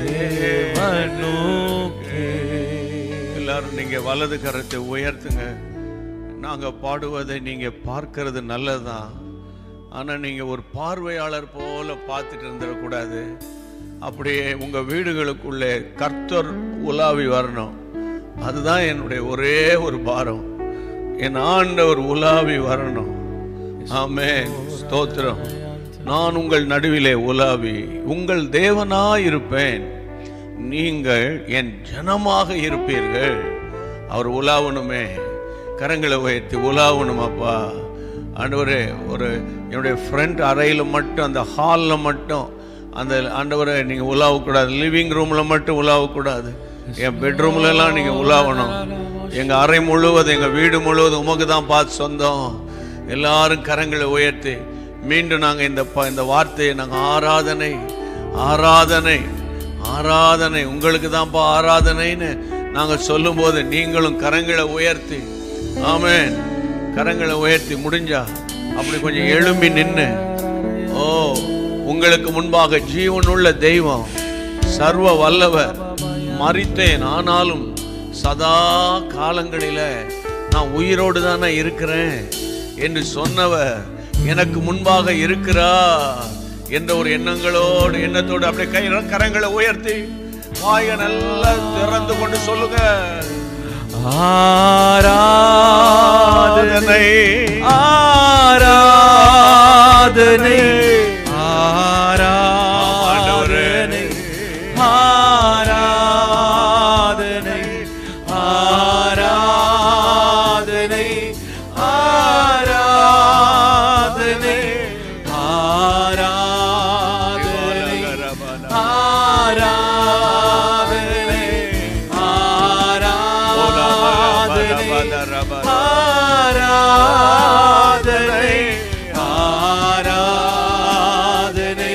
தேவனுக்கே எல்லாரும் நீங்க வலது கரத்தை உயர்த்துங்க நாங்க பாடுவதை நீங்க பார்க்கிறது நல்லதுதான் ஆனா நீங்க ஒரு பார்வையாளர் போல பார்த்துட்டு இருந்துடக்கூடாது அப்படியே உங்க வீடுகளுக்குள்ளே கர்த்தர் உலாவி வரணும் அதுதான் என்னுடைய ஒரே ஒரு பாரம் என் ஆண்டவர் உலாவி வரணும் ஆமே ஸ்தோத்திரம் நான் உங்கள் நடுவிலே உலாவி உங்கள் தேவனாயிருப்பேன் நீங்கள் என் ஜனமாக இருப்பீர்கள் அவர் உலாவணுமே கரங்களை உயர்த்தி உலாவணும் அப்பா ஆண்டவரே ஒரு என்னுடைய ஃப்ரண்ட் அறையில் மட்டும் அந்த ஹாலில் மட்டும் அந்த ஆண்டவரை நீங்கள் உலாவக்கூடாது லிவிங் ரூமில் மட்டும் உலாவக்கூடாது என் பெட்ரூம்ல எல்லாம் நீங்கள் உலாவணும் எங்கள் அறை முழுவதும் எங்கள் வீடு முழுவதும் உமக்கு தான் பார்த்து சொந்தம் எல்லாரும் கரங்களை உயர்த்தி மீண்டும் நாங்கள் இந்த ப- இந்த வார்த்தையை நாங்கள் ஆராதனை ஆராதனை ஆராதனை உங்களுக்கு தான்ப்பா ஆராதனைன்னு நாங்கள் சொல்லும்போது நீங்களும் கரங்களை உயர்த்தி ஆமென் கரங்களை உயர்த்தி முடிஞ்சா அப்படி கொஞ்சம் எழும்பி நின்று ஓ உங்களுக்கு முன்பாக ஜீவனுள்ள தெய்வம் சர்வ வல்லவர் மறித்தேன் ஆனாலும் சதா காலங்களில நான் உயிரோடு தானே இருக்கிறேன் என்று சொன்னவர் எனக்கு முன்பாக இருக்கிறார் என்ற ஒரு எண்ணங்களோடு எண்ணத்தோடு அப்படியே கை கரங்களை உயர்த்தி வாய நல்லா திறந்து கொண்டு சொல்லுங்க ஆராதனை ஆராதனை ஆராதனை ஆராதனை ஆராதனை ஆராதனை ஆராதனை ஆராதனை ஆராதனை ஆராதனை ஆராதனை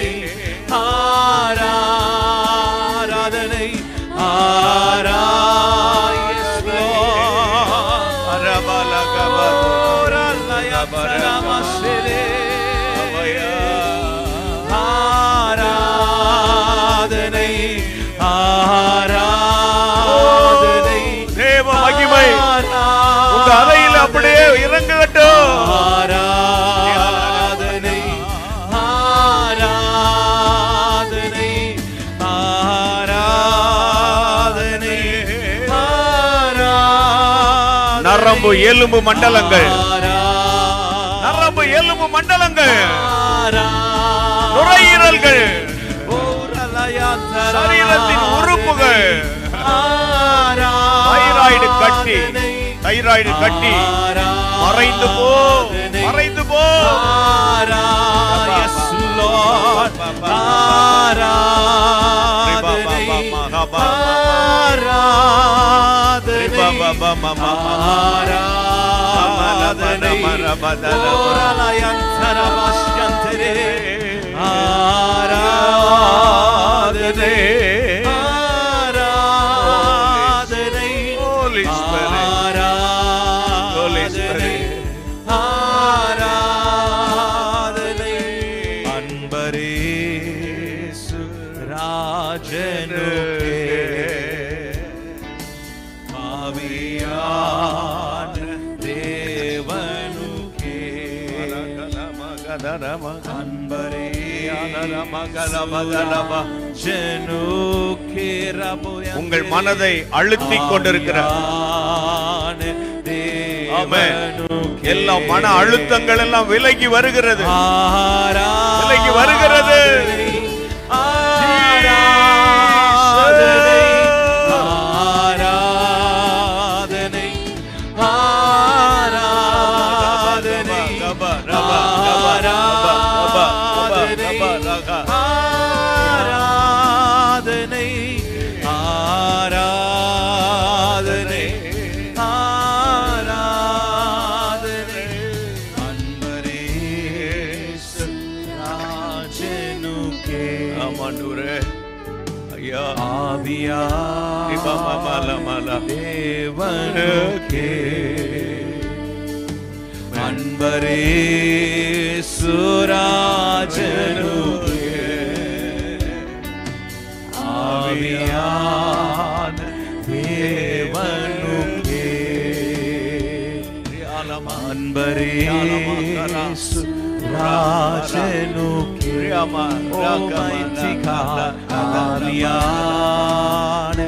ஆராதனை ஆராதனை ஆராதனை தேவ மகிமை உங்க அறையில் அப்படியே இறங்கட்டும் ஆராதனை ஆராதனை ஆராதனை ஆராதனை நரம்பு எலும்பு மண்டலங்கள் நரம்பு எலும்பு மண்டலங்கள் நுரையீரல்கள் சரீரத்தின் உறுப்புகள் தைராய்டு கட்டி தைராய்டு கட்டி மறைந்து போ மறைந்து போ ஆராதனை ஆராதனை Holy Spirit. Holy Spirit. ஆராதனை அன்பரேசு ராஜனுக்கே ரம அன்பரே ரம கலம கலம ஜனுக்கிரபுயம் உங்கள் மனதை அழுத்திக் கொண்டிருக்கிற ஆமென். எல்லா மன அழுத்தங்கள் எல்லாம் விலகி வருகிறது விலகி வருகிறது. ஆராதனை ஆராதனை ரப, ரப, ரப, ரப, ரப, ரப, ரப, ரக. ஆராதனை ஆராதனை ஆராதனை அன்பரே ராஜனுக்கே ஆமாண்டவரே. ஐயா ஆவியா மல தேவனுக்கே அன்பரே சுராஜனுக்கே ஆவியான தேவனுக்கே அன்பரே சுராஜனுக்கே Almighty God, ஆவியான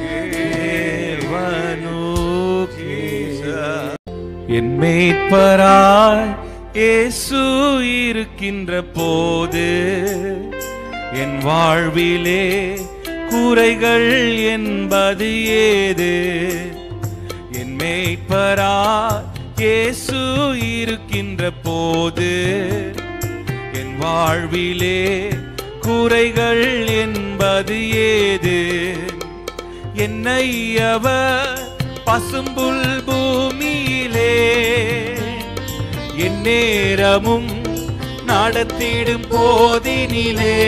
தேவனுக்கே என் மேய்ப்பராய் இயேசு இருக்கின்ற போது என் வாழ்விலே குறைகள் என்பது ஏது என் மேய்ப்பராய் இயேசு இருக்கின்ற போது என் வாழ்விலே குறைகள் என்பது ஏது என்னை அவர் பசும்புல் பூமியிலே என் நேரமும் நடத்திடும் போதினிலே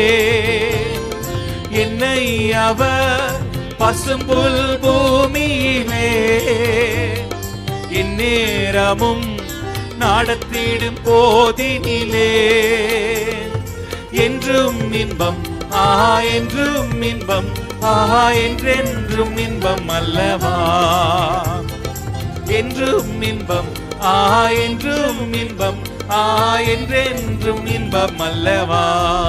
என்னை அவர் பசும்புல் பூமியிலே என் நேரமும் நடத்திடும் போதினிலே என்றும் இன்பம் ஆஹா என்றும் இன்பம் ஆஹா என்றென்றும் இன்பம் அல்லவா என்றும் இன்பம் ஆஹா என்றும் இன்பம் ஆஹா என்றென்றும் இன்பம் அல்லவா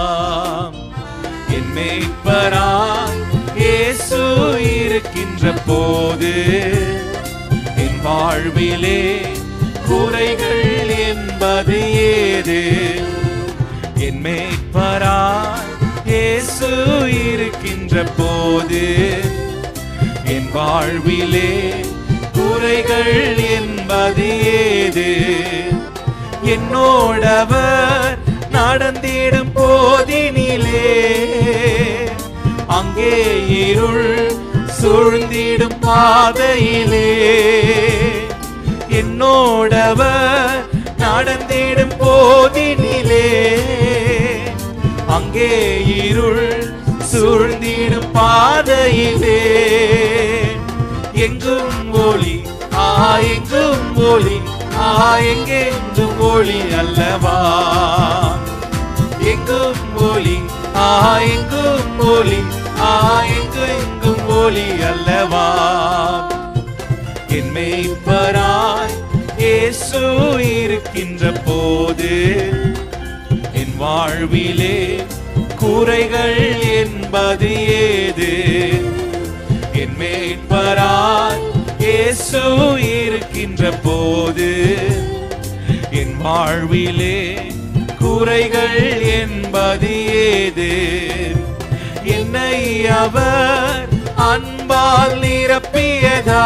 என் மேய்ப்பராய் இயேசு இருக்கின்ற போது என் வாழ்விலே குறைகள் என்பது ஏது என் மேய்ப்பராய் இயேசு இருக்கின்ற போது என் வாழ்விலே குறைகள் என்பது ஏது என்னோடவர் நடந்திடும் போதினிலே அங்கே இருள் சூழ்ந்திடும் பாதையிலே என்னோடவர் நடந்திடும் போதினிலே அங்கே இருள் சூழ்ந்திடும் பாதையிலே எங்கும் ஒளி ஆ எங்கும் ஒளி ஆ எங்கெங்கும் ஒளி அல்லவா எங்கும் ஒளி ஆ எங்கும் ஒளி ஆ எங்கு எங்கும் ஒளி அல்லவா என் மேய்ப்பராய் இயேசு இருக்கின்ற போது என் வாழ்விலே குறைகள் என்பது ஏது என் மேய்ப்பராய் இயேசு இருக்கின்ற போது என் வாழ்விலே குறைகள் என்பது ஏது என்னை அவர் அன்பால் நிரப்பியதா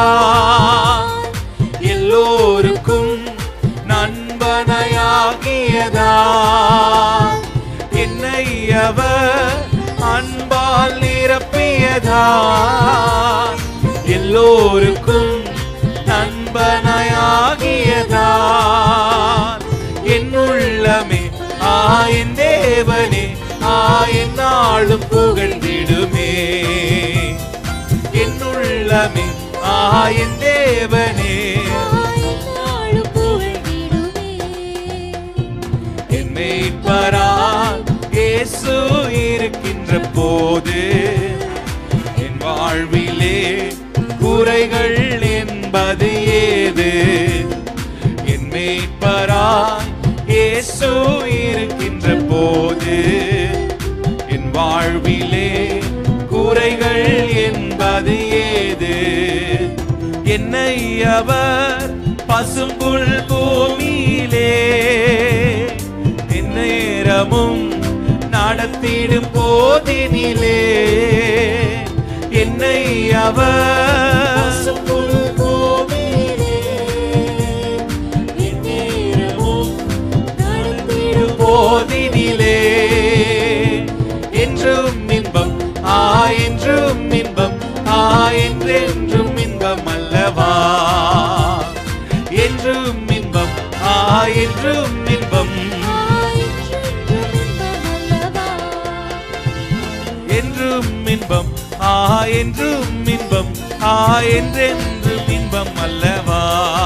எல்லோருக்கும் நண்பனையாகியதா என்னை அவர் அன்பால் நிரப்பியதா எல்லோருக்கும் நண்பனையாகியதா என் உள்ளமே ஆ என் தேவனே ஆ என் நாளும் புகழ்ந்திடுமே என் உள்ளமே ஆ என் தேவனே நாளும் புகழ்ந்திடுமே. என் மேய்ப்பரால் இயேசு இருக்கின்ற போது என் வாழ்விலே குறைகள் என்பது ஏது என் மேய்ப்பரால் இயேசு இருக்கின்ற என்னை அவர் பசும்புல் பூமியிலே நேரமும் நடத்திடும் போதினிலே என்னை அவர் போதினிலே என்றும் இன்பம் ஆ என்றும் இன்பம் ஆ என்றென்றும் இன்பம் அல்லவா என்றும் இன்பம் ஆ என்றும் இன்பம் என்றும் இன்பம் ஆ என்றும் இன்பம் ஆ என்றென்றும் இன்பம் அல்லவா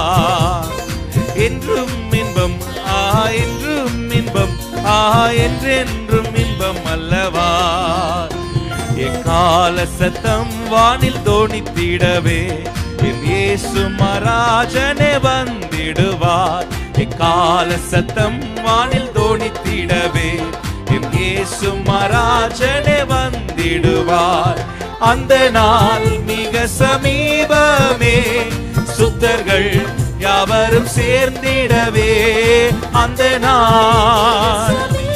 என்றும் இன்பம் ஆ என்றும் இன்பம் ஆ என்றென்றும் இன்பம் அல்லவா எக்கால சத்தம் வானில் தோணித்திடவே என் இயேசு மராஜனே வந்திடுவார் எக்கால சத்தம் வானில் தோணித்திடவே என் இயேசு மராஜனே வந்திடுவார் அந்த நாள் மிக சமீபமே சுத்தர்கள் யாவரும் சேர்ந்திடவே அந்த நாள்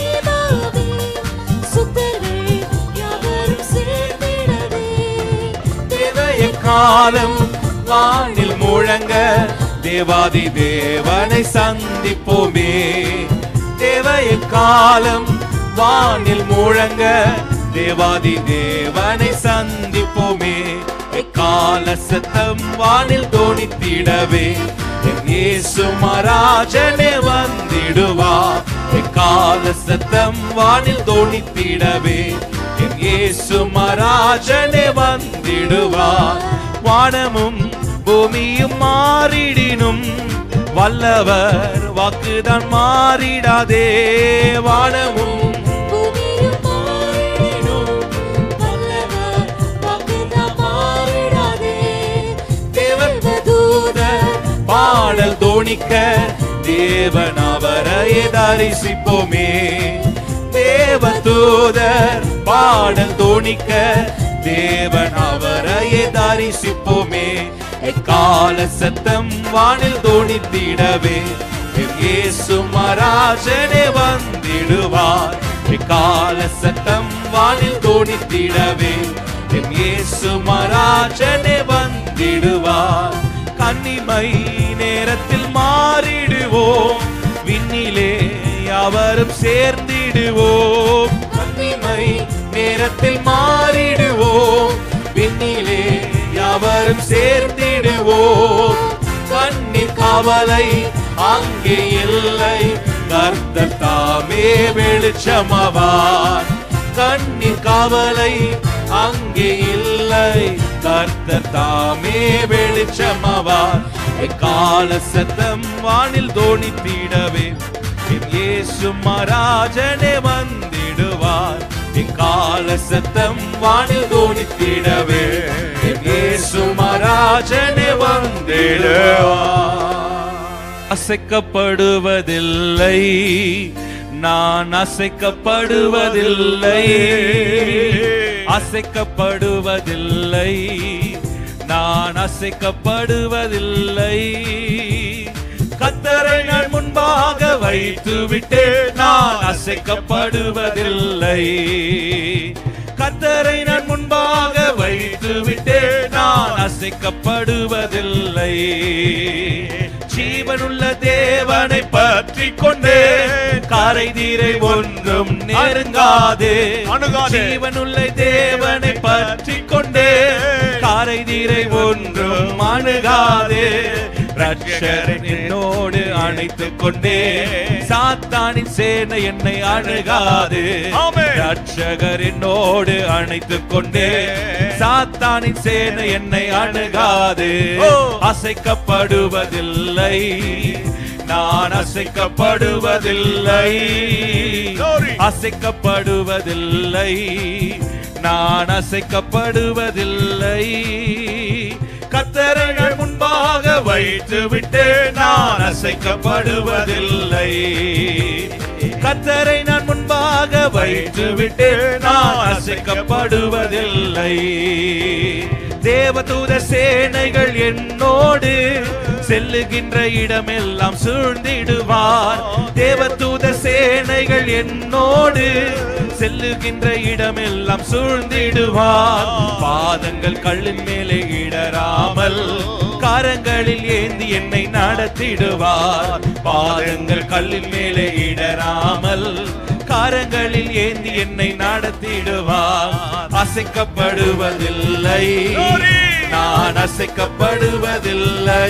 தேவைய காலம் வானில் முழங்க தேவாதி தேவனை சந்திப்போமே தேவைய காலம் வானில் முழங்க தேவாதி தேவனை சந்திப்போமே எக்கால சத்தம் வானில் தோணித்திடவே என் இயேசு மராஜனே வந்திடுவார் எக்கால சத்தம் வானில் தோணித்திடவே என் இயேசு மராஜனே வந்திடுவார் வானமும் பூமியும் மாறிடினும் வல்லவர் வாக்குதான் மாறிடாதே வானமும் தேவதூதர் பாடல் தோணிக்க தேவன் அவரையே தரிசிப்போமே தேவதூதர் பாடல் தோணிக்க தேவன் அவரையே தரிசிப்போமே எக்கால சத்தம் வானில் தோணித்திடவே என் இயேசு மராஜனே வந்திடுவார் எக்கால சத்தம் வானில் தோணித்திடவே என் இயேசு மராஜனே வந்திடுவார் கன்னிமை நேரத்தில் மாறிடுவோம் விண்ணிலே யாவரும் சேர்ந்திடுவோம் கன்னிமை நேரத்தில் மாறிடுவோம் விண்ணிலே யாவரும் சேர்ந்திடுவோம் கண்ணீர் காவலை அங்கே இல்லை கர்த்தர் தாமே வெளிச்சமவார் கண்ணீர் காவலை அங்கே இல்லை கர்த்தர் தாமே வெளிச்சமவார் எக்கால சத்தம் வானில் தோணித்திடவே என் இயேசு மராஜனே வந்திடுவார் எக்கால சத்தம் வானில் தோணித்திடவே என் இயேசு மராஜனே வந்திடுவார் அசைக்கப்படுவதில்லை நான் அசைக்கப்படுவதில்லை அசைக்கப்படுவதில்லை நான் அசைக்கப்படுவதில்லை கத்தரை நான் முன்பாக வைத்து விட்டு நான் அசைக்கப்படுவதில்லை கத்தரை நான் முன்பாக வைத்து விட்டு நான் அசைக்கப்படுவதில்லை ஜீவனுள்ள தேவனை பற்றி கொண்டு காரை தீரை ஒன்றும் நெருங்காது அணுகாது. ஜீவனுள்ள தேவனை பற்றி கொண்டு காரை தீரை ஒன்றும் அணுகாது ரட்சகன் என்னோடு அணைத்துக் கொண்டே சாத்தானின் சேனை என்னை அணுகாது ஆமென். ரட்சகர் என்னோடு அணைத்துக் கொண்டே சாத்தானின் சேனை என்னை அணுகாது ஓ. அசைக்கப்படுவதில்லை நான் அசைக்கப்படுவதில்லை Glory. அசைக்கப்படுவதில்லை நான் அசைக்கப்படுவதில்லை கத்தரை நான் முன்பாக வைத்து விட்டு நான் அசைக்கப்படுவதில்லை கத்தரை நான் முன்பாக வைத்து விட்டு நான் அசைக்கப்படுவதில்லை தேவதூத சேனைகள் என்னோடு செல்லுகின்ற இடமெல்லாம் சூழ்ந்திடுவார் தேவதூத சேனைகள் என்னோடு செல்லுகின்ற இடமெல்லாம் சூழ்ந்திடுவார் பாதங்கள் கல்லின் மேலே இடராமல் காரங்களில் ஏந்தி என்னை நடத்திடுவார் பாதங்கள் கல்லின் மேலே இடராமல் காரங்களில் ஏந்தி என்னை நடத்திடுவார் அசைக்கப்படுவதில்லை நான் அசைக்கப்படுவதில்லை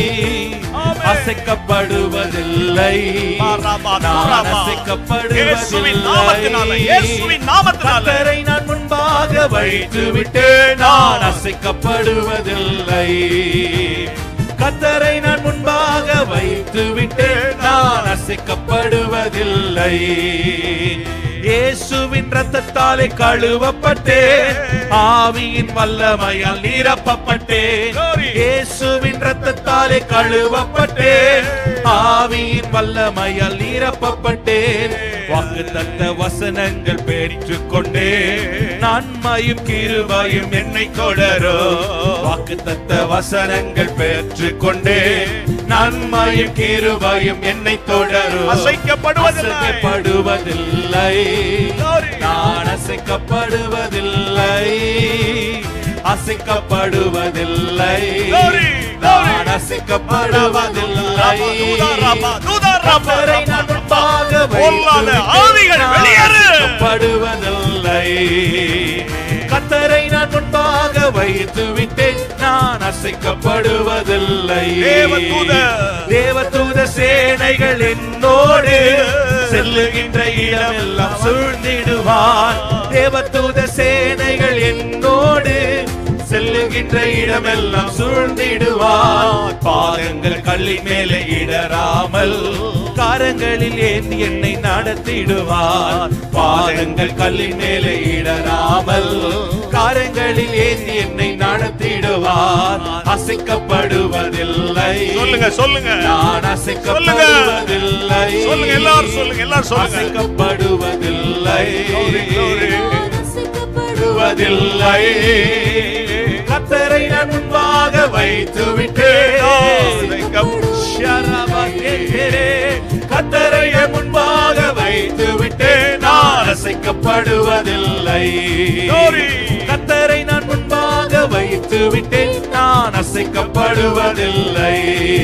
அசைக்கப்படுவதில்லை நான் இயேசுவின் நாமத்தினால, இயேசுவின் நாமத்தினால. கர்த்தரை நான் முன்பாக வைத்து விட்டேன் நான் அசைக்கப்படுவதில்லை கத்தரை நான் முன்பாக வைத்து விட்டேன் நான் அசைக்கப்படுவதில்லை இயேசுவின் ரத்தத்தாலே கழுவப்பட்டேன் ஆவியின் வல்லமையால் நிரப்பப்பட்டேன் இயேசுவின் ரத்தத்தாலே கழுவப்பட்டேன் ஆவியின் வல்லமையால் நிரப்பப்பட்டேன் வாக்கு தந்த வசனங்கள் பெற்றுக் கொண்டேன் நன்மையும் கிருபையும் என்னை தொடரும் வாக்கு தத்த வசனங்கள் பெற்றுக் கொண்டேன் நன்மையும் கிருபையும் என்னை தொடரும் அசைக்கப்படுவதில்லை. அசைக்கப்படுவதில்லை Glory. நான் அசைக்கப்படுவதில்லை அசைக்கப்படுவதில்லை Glory, glory. நான் அசைக்கப்படுவதில்லை ரபா, தூதா, ரபா, கர்த்தரை ரபா, நான் முன்பாக பொல்லாத வைத்து ஆவிகள் நான் வெளியேறு. அசைக்கப்படுவதில்லை கத்தரை நான் முன்பாக வைத்து விட்டேன் நான் அசைக்கப்படுவதில்லை தேவதூத. தேவதூத சேனைகள் என்னோடு செல்லுகின்ற இடமெல்லாம் சூழ்ந்திடுவார் தேவதூத சேனைகள் என்னோடு செல்லுகின்ற இடமெல்லாம் சூழ்ந்திடுவார் பாதங்கள் கல்லின் மேலே இடராமல் காரங்களில் ஏந்தி என்னை நடத்திடுவார் பாதங்கள் கல்லின் மேலே இடராமல் காரங்களில் ஏந்தி என்னை நடத்திடுவார் அசைக்கப்படுவதில்லை சொல்லுங்க சொல்லுங்க நான் அசைக்கப்படுவதில்லை சொல்லுங்க எல்லாரும் சொல்லுங்க எல்லாரும் சொல்லுங்க அசைக்கப்படுவதில்லை Glory, glory. வருவதில்லை கத்தரை நான் முன்பாக வைத்து விட்டேன் ஷரபகெதிரே. கத்தரை என் முன்பாக வைத்து விட்டேன் நான் அசைக்கப்படுவதில்லை Glory. கத்தரை நான் முன்பாக வைத்து விட்டேன் நான் அசைக்கப்படுவதில்லை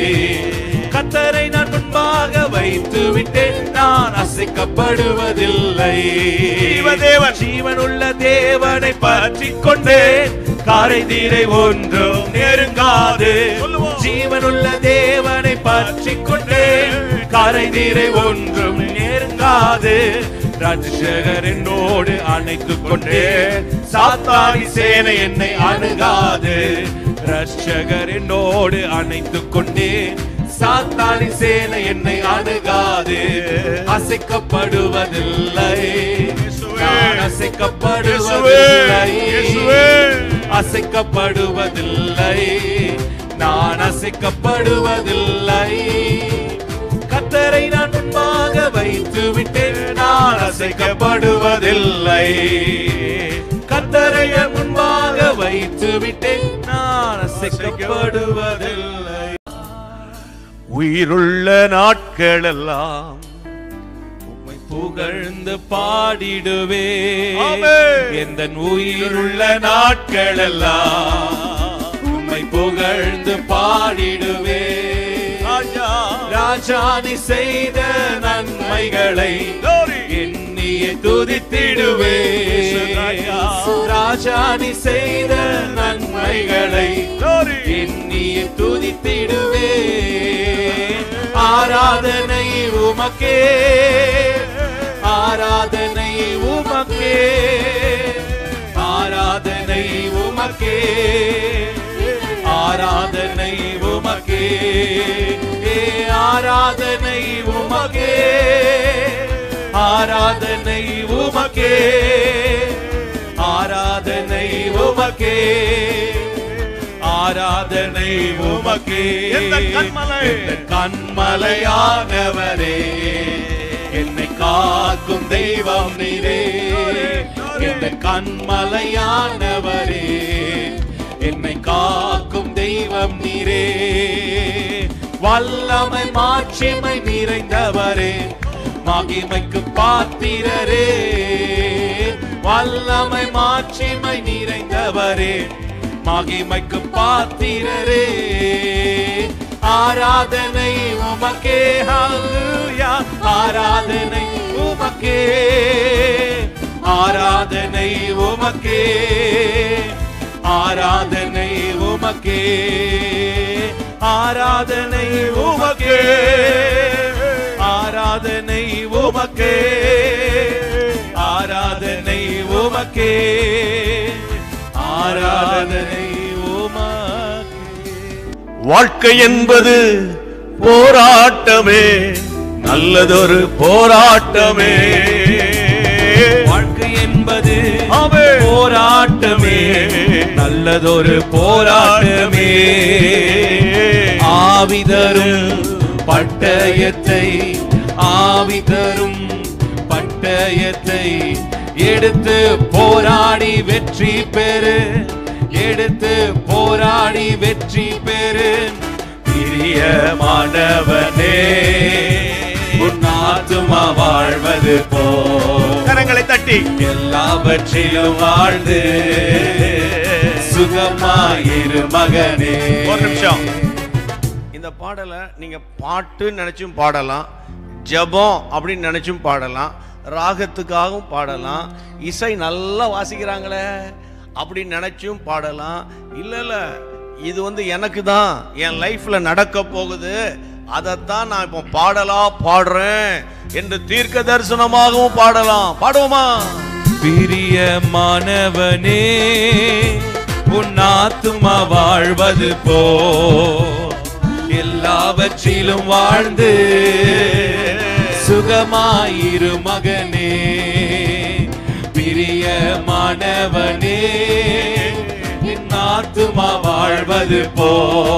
கத்தரை நான் முன்பாக வைத்து விட்டேன் நான் அசைக்கப்படுவதில்லை ஜீவதேவன். ஜீவனுள்ள தேவனை பற்றி கொண்டேன் காரை தீரை ஒன்றும் நெருங்காது சொல்லுவோம். ஜீவனுள்ள தேவனை பற்றி கொண்டேன் காரை தீரை ஒன்றும் நெருங்காது ராஜசேகர் என்னோடு அணைத்துக் கொண்டேன் சாத்தானி சேனை என்னை அணுகாது ரட்சகர் என்னோடு அணைத்துக் கொண்டேன் சாத்தானி சேனை என்னை அணுகாது அசைக்கப்படுவதில்லை இயேசுவே. நான் இயேசுவே. அசைக்கப்படுவதில்லை இயேசுவே. அசைக்கப்படுவதில்லை நான் அசைக்கப்படுவதில்லை கத்தரை நான் முன்பாக வைத்து விட்டேன் நான் அசைக்கப்படுவதில்லை கத்தரை என் முன்பாக வைத்து விட்டேன் நான் அசைக்கப்படுவதில்லை உயிருள்ள நாட்களெல்லாம் உம்மை புகழ்ந்து பாடிடுவே ஆமென். எந்த உயிருள்ள நாட்களெல்லாம் உம்மை புகழ்ந்து பாடிடுவே ராஜா ராஜானி செய்த நன்மைகளை Glory. எண்ணிய துதித்திடுவே ராஜா. ராஜானி செய்த நன்மைகளை Glory. எண்ணிய துதித்திடுவே ஆராதனை உமக்கே ஆராதனை உமக்கே ஆராதனை உமக்கே ஆராதனை உமக்கே ஏ ஆராதனை உமக்கே ஆராதனை உமக்கே ஆராதனை உமக்கே ஆராதனை உமக்கே எந்த கன்மலை? எந்த கண்மலையானவரே என்னை காக்கும் தெய்வம் நீரே எந்த கண்மலையானவரே என்னை காக்கும் தெய்வம் நீரே வல்லமை மாட்சிமை நிறைந்தவரே மகிமைக்கு பாத்திரரே வல்லமை மாட்சிமை நிறைந்தவரே மகிமைக்கு பாத்திரரே ஆராதனை உமக்கே ஹalleluya ஆராதனை உமக்கே ஆராதனை உமக்கே ஆராதனை உமக்கே ஆராதனை உமக்கே ஆராதனை உமக்கே ஆராதனை உமக்கே ஆராதனை உமக்கே வாழ்க்கை என்பது போராட்டமே நல்லதொரு போராட்டமே வாழ்க்கை என்பது ஆமே. போராட்டமே நல்லதொரு போராட்டமே ஆவிதரும் பட்டயத்தை ஆவிதரும் பட்டயத்தை எடுத்து போராடி வெற்றி பெறு எடுத்து போராடி வெற்றி பெறு பிரியமானவனே உன் ஆத்துமா வாழ்வது போ கரங்களை தட்டி எல்லாவற்றிலும் வாழ்ந்து சுகமாயிரு மகனே ஒரு நிமிஷம். இந்த பாடலை நீங்க பாட்டுன்னு நினைச்சும் பாடலாம் ஜெபம் அப்படின்னு நினைச்சும் பாடலாம் ராகத்துக்காகவும் பாடலாம் இசை நல்லா வாசிக்கிறாங்களே அப்படின்னு நினைச்சும் பாடலாம் இல்ல இல்ல இது வந்து எனக்கு தான் என் லைஃப்ல நடக்க போகுது அதைத்தான் நான் இப்போ பாடலா பாடுறேன் என்று தீர்க்க தரிசனமாகவும் பாடலாம் பாடுவோமா பிரியமானவனே உன் ஆத்துமா வாழ்வது போ எல்லாவற்றிலும் வாழ்ந்து சுகமாயிரு மகனே பிரியமானவனே என் ஆத்துமா வாழ்வது போ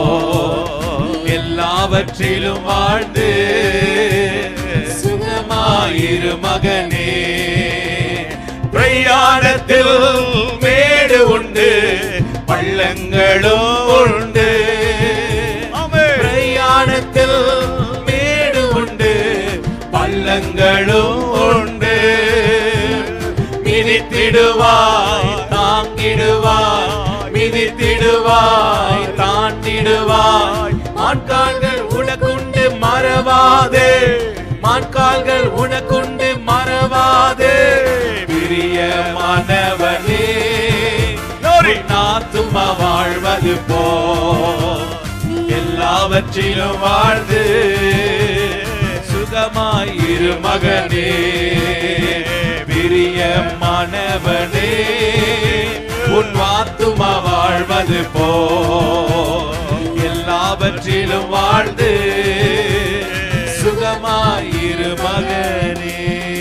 எல்லாவற்றிலும் வாழ்ந்து சுகமாயிரு மகனே பிரயாணத்தில் மேடு உண்டு பள்ளங்களும் உண்டு பிரயாணத்தில் மேடு உண்டு பள்ளங்களும் உண்டு மிதித்திடுவாய் தாங்கிடுவாய் மிதித்திடுவாய் தாண்டிடுவாய் மான்கால்கள் உனக்குண்டு மறவாதே மான்கால்கள் உனக்குண்டு மறவாதே பிரியமானவனே நாத்துமா வாழ்வது போ எல்லாவற்றிலும் வாழ்ந்து சுகமாயிரு மகனே பிரியமானவனே உன் வாத்துமா வாழ்வது போ எல்லாவற்றிலும் வாழ்ந்து சுகமாயிரு மகனே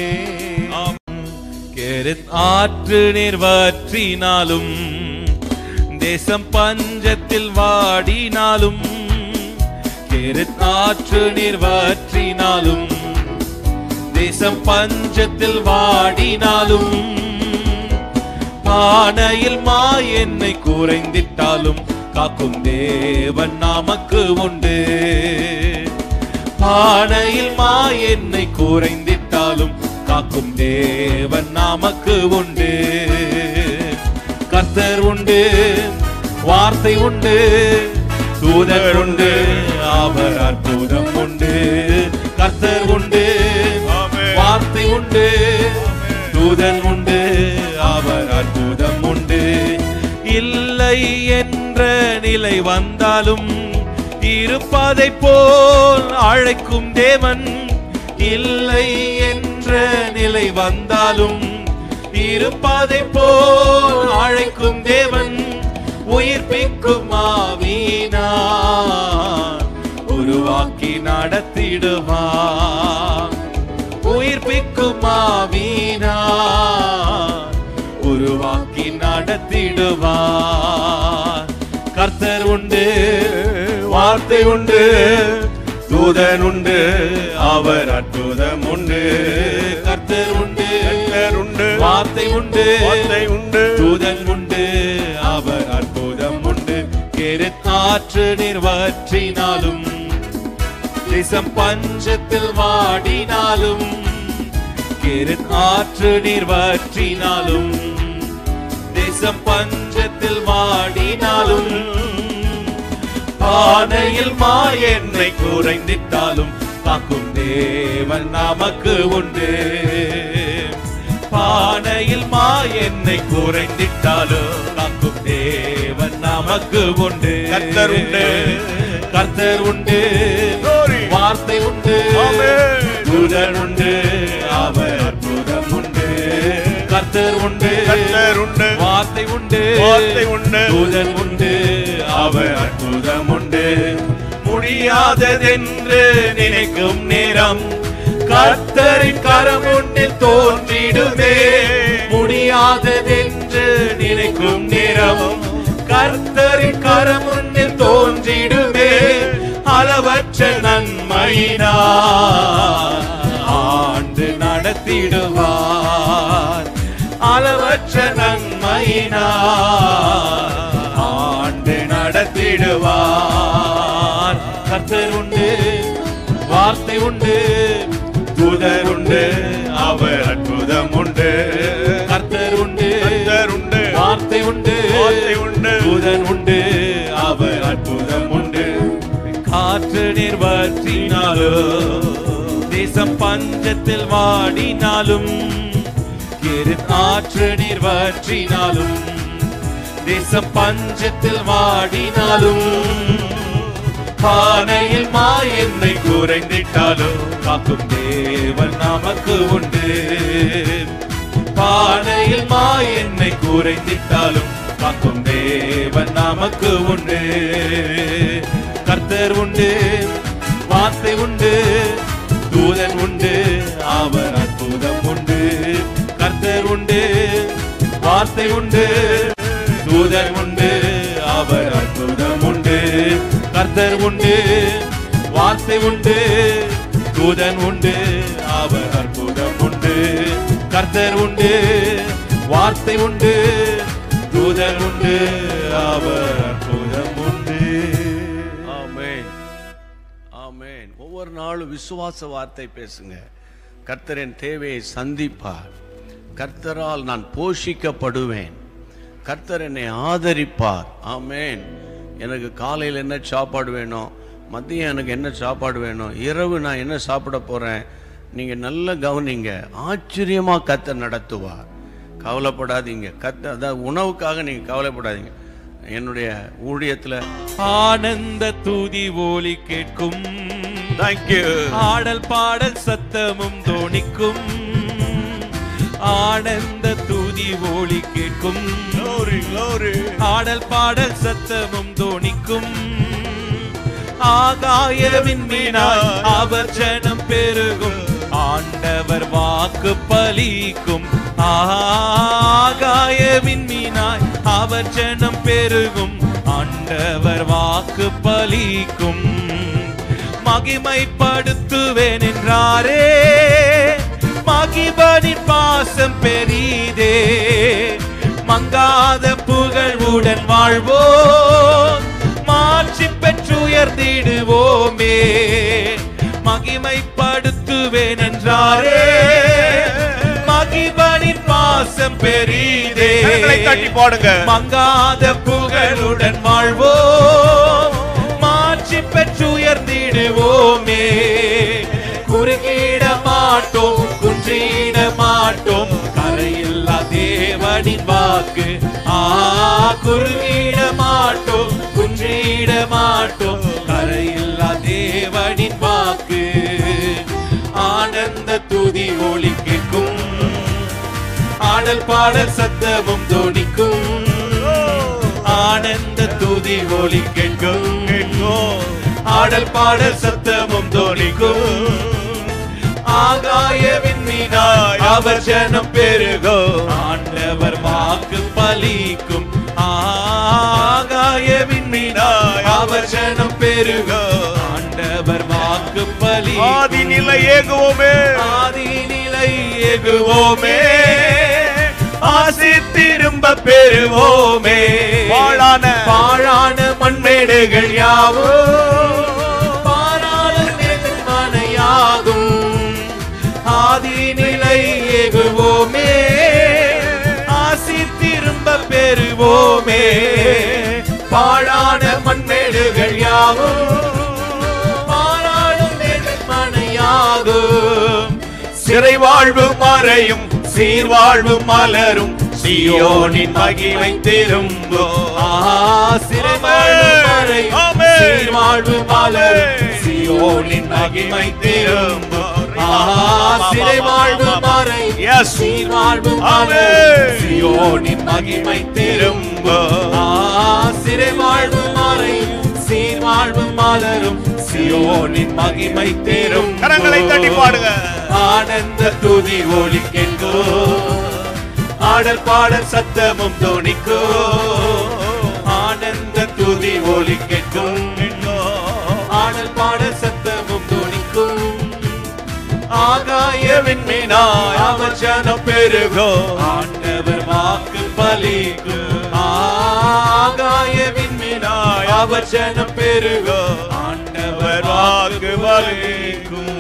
கெரித் ஆற்று நீர் வற்றினாலும் தேசம் பஞ்சத்தில் வாடினாலும் கெரித் ஆற்று நீர் வற்றினாலும் தேசம் பஞ்சத்தில் வாடினாலும் பானையில் மா என்னை குறைந்திட்டாலும் காக்கும் தேவன் நமக்கு உண்டு பானையில் மா என்னை குறைந்திட்டாலும் காக்கும் தேவன் நமக்கு உண்டு கர்த்தர் உண்டு வார்த்தை உண்டு தூதர் உண்டு அவர் அற்புதம் உண்டு கர்த்தர் உண்டு வார்த்தை உண்டு தூதன் உண்டு அவர் அற்புதம் உண்டு இல்லை என்ற நிலை வந்தாலும் இருப்பதை போல் அழைக்கும் தேவன் இல்லை என்ற நிலை வந்தாலும் இருப்பதை போல் அழைக்கும் தேவன் உயிர்ப்பிக்கும் ஆவினார் உருவாக்கி நடத்திடுவார் உயிர்ப்பிக்கும் ஆவினார் உருவாக்கி நடத்திடுவார் கர்த்தர் உண்டு வார்த்தை உண்டு தூதன் உண்டு அவர் அற்புதம் உண்டு கர்த்தர் உண்டு கர்த்தர் உண்டு வார்த்தை உண்டு வார்த்தை உண்டு தூதன் உண்டு அவர் அற்புதம் உண்டு கெருத்தாற்று நீர் வற்றினாலும் தேசம் பஞ்சத்தில் வாடினாலும் கெருத்தாற்று நீர் வற்றினாலும் தேசம் பஞ்சத்தில் வாடினாலும் பானையில் மா எண்ணெய் குறைந்திட்டாலும் காக்கும் தேவன் நமக்கு உண்டு பானையில் மா எண்ணெய் குறைந்திட்டாலும் காக்கும் தேவன் நமக்கு உண்டு கர்த்தர் உண்டு. கர்த்தர் உண்டு Glory. வார்த்தை உண்டு Amen. தூதன் உண்டு அவர் அற்புதம் உண்டு கர்த்தர் உண்டு கர்த்தர் உண்டு. வார்த்தை உண்டு வார்த்தை உண்டு. தூதன் உண்டு அவர் அற்புதம் உண்டு முடியாததென்று நினைக்கும் நேரம் கர்த்தரின் கரம் ஒன்றில் தோன்றிடுமே முடியாததென்று நினைக்கும் நேரம் கர்த்தரின் கரம் ஒன்றில் தோன்றிடுமே அளவற்ற நன்மையினார் ஆண்டு நடத்திடுவார் அளவற்ற நன்மையினார் ஆண்டு நடத்திடுவார் கர்த்தர் உண்டு வார்த்தை உண்டு தூதர் உண்டு அவர் அற்புதம் உண்டு கர்த்தர் உண்டு கர்த்தர் உண்டு. வார்த்தை உண்டு வார்த்தை உண்டு. தூதன் உண்டு அவர் அற்புதம் உண்டு காற்று நீர் வற்றினாலும் தேசம் பஞ்சத்தில் வாடினாலும் எரு ஆற்று நீர் வற்றினாலும் தேசம் பஞ்சத்தில் வாடினாலும் பானையில் மா எண்ணெய் குறைந்திட்டாலும் காக்கும் தேவன் நமக்கு உண்டு பானையில் மா எண்ணெய் குறைந்திட்டாலும் காக்கும் தேவன் நமக்கு உண்டு கர்த்தர் உண்டு வார்த்தை உண்டு தூதன் உண்டு அவர் அற்புதம் உண்டு கர்த்தர் உண்டு வார்த்தை உண்டு தூதன் உண்டு அவர் அற்புதம் உண்டு கர்த்தர் உண்டு வார்த்தை உண்டு தூதன் உண்டு அவர் அற்புதம் உண்டு கர்த்தர் உண்டு வார்த்தை உண்டு தூதன் உண்டு அவர் அற்புதம் உண்டு ஆமென் ஆமென் ஒவ்வொரு நாளும் விசுவாச வார்த்தை பேசுங்க கர்த்தரின் தேவையை சந்திப்பார் கர்த்தரால் நான் போஷிக்கப்படுவேன் கர்த்தர் என்னை ஆதரிப்பார் ஆமென் எனக்கு காலையில் என்ன சாப்பாடு வேணும் மதியம் எனக்கு என்ன சாப்பாடு வேணும் இரவு நான் என்ன சாப்பிட போகிறேன் நீங்கள் நல்ல கவனிங்க ஆச்சரியமாக கர்த்தர் நடத்துவார் கவலைப்படாதீங்க கர்த்தர் அதாவது உணவுக்காக நீங்கள் கவலைப்படாதீங்க என்னுடைய ஊழியத்தில் ஆனந்த தூதி ஓலி கேட்கும் Thank you. ஆடல் பாடல் சத்தமும் தோணிக்கும் ஆனந்த தூதி ஓலி கேட்கும் Glory, glory. ஆடல் பாடல் சத்தமும் தோணிக்கும் ஆகாயவின் மீனாய் அவர் ஜனம் பெருகும் ஆண்டவர் வாக்கு பலிக்கும் ஆகாயவின் மீனாய் அவர் ஜனம் பெருகும் ஆண்டவர் வாக்கு பலிக்கும் மகிமைப்படுத்துவேன் என்றாரே மகிபனின் பாசம் பெரிதே மங்காத புகழ்வுடன் வாழ்வோம் மாட்சி பெற்றுயர்ந்திடுவோமே மகிமைப்படுத்துவேன் என்றாரே மகிபனின் பாசம் பெரிதே கரங்களை தட்டி பாடுங்க. மங்காத புகழுடன் வாழ்வோம் மாட்சி பெற்றுயர்ந்திடுவோமே குறுகிட மாட்டோம் குன்றிட மாட்டோம் கரையில்லா தேவனின் வாக்கு ஆ குறுகிட மாட்டோம் குன்றிட மாட்டோம் கரையில்லா தேவனின் வாக்கு ஆனந்த துதி ஒளி கேட்கும் ஆடல் பாடல் சத்தமும் தோணிக்கும் ஆனந்த துதி ஒளி கேட்கும் ஆடல் பாடல் சத்தமும் தோணிக்கும் ஆகாயவின் மீனாய் அவர் ஜனம் பெருகும் ஆண்டவர் வாக்கு பலிக்கும் ஆகாயவின் மீனாய் அவர் ஜனம் பெருகும் ஆண்டவர் வாக்கு பலி ஆதி நிலை ஏகுவோமே ஆதி நிலை எகுவோமே ஆசி திரும்ப பெறுவோமே வாழான வாழான பாழான மண்மேடுகள் யாவோ பாராளும் மனையாகும் ஆதி நிலை ஏகுவோமே ஆசி திரும்ப பெறுவோமே பாழான மண்மேடுகள் யாவும் பாராளும் மனையாகும் சிறை வாழ்வு மறையும் சீர்வாழ்வு மலரும் சியோனின் மகிமை திரும்போ சிறை வாழ்வு மறையும் ஆமென். சீர்வாழ்வு மலரும் சியோனின் மகிமை திரும்போ சிறை வாழ்வு மறையும் Yes. சீர்வாழ்வு ஆமென். மலரும் சியோனின் மகிமை திரும்போ சிறை வாழ்வு மறையும் சீர்வாழ்வு மலரும் சியோனின் மகிமை தேரும் கரங்களை தட்டி பாடுங்க. ஆனந்த துதி ஒலி கேட்கோ ஆடல் பாடல் சத்தமும் தோணிக்கோ ஆனந்த துதி ஒலி கேட்கும் ஆடல் பாடல் சத்தமும் தோணிக்கும் ஆகாய விண்மீனாய் அவச்சனம் பெருகோ ஆண்டவர் வாக்கு பலிக்கும் ஆகாய விண்மீனாய் அவச்சனம் பெருகோ ஆண்டவர் வாக்கு பலிக்கும்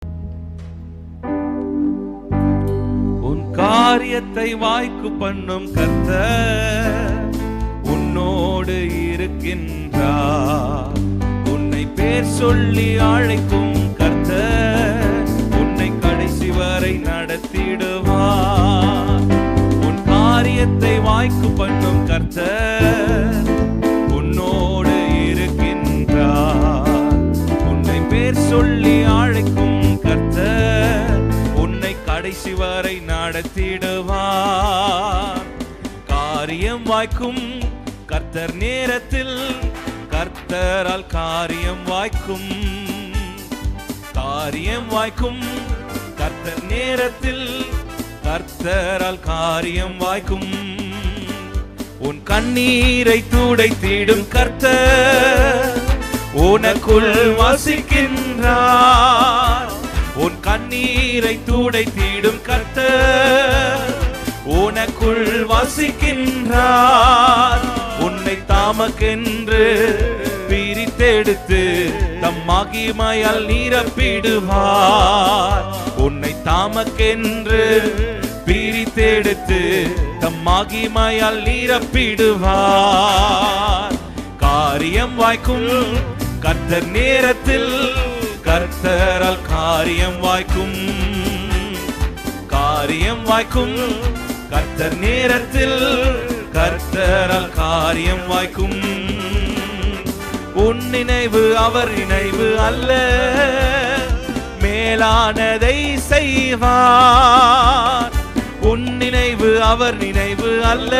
உன் காரியத்தை வாய்க்கு பண்ணும் கர்த்தர் உன்னோடு இருக்கின்றார் உன்னை பேர் சொல்லி அழைக்கும் கர்த்தர் உன்னை கடைசி வரை நடத்திடுவார் உன் காரியத்தை வாய்க்கு பண்ணும் கர்த்தர் உன்னோடு இருக்கின்றார் உன்னை பேர் சொல்லி அழைக்கும் கர்த்தர் உன்னை கடைசி வரை நடத்திடுவார் காரியம் வாய்க்கும் கர்த்தர் நேரத்தில் கர்த்தரால் காரியம் வாய்க்கும் காரியம் வாய்க்கும் கர்த்தர் நேரத்தில் கர்த்தரால் காரியம் வாய்க்கும் உன் கண்ணீரை துடைத்திடும் கர்த்தர் உனக்குள் வசிக்கின்றார் உன் கண்ணீரை துடைத்திடும் கர்த்தர் உனக்குள் வசிக்கின்றார் உன்னை தாமக்கென்று பிரித்தெடுத்து தம் மகிமையால் நிரப்பிடுவார் உன்னை தாமக்கென்று பிரித்தெடுத்து தம் மகிமையால் நிரப்பிடுவார் காரியம் வாய்க்கும் கர்த்தர் நேரத்தில் கர்த்தரால் காரியம் வாய்க்கும் காரியம் வாய்க்கும் கர்த்தர் நேரத்தில் கர்த்தரால் காரியம் வாய்க்கும் உன் நினைவு அவர் நினைவு அல்ல மேலானதை செய்வார் உன் நினைவு அவர் நினைவு அல்ல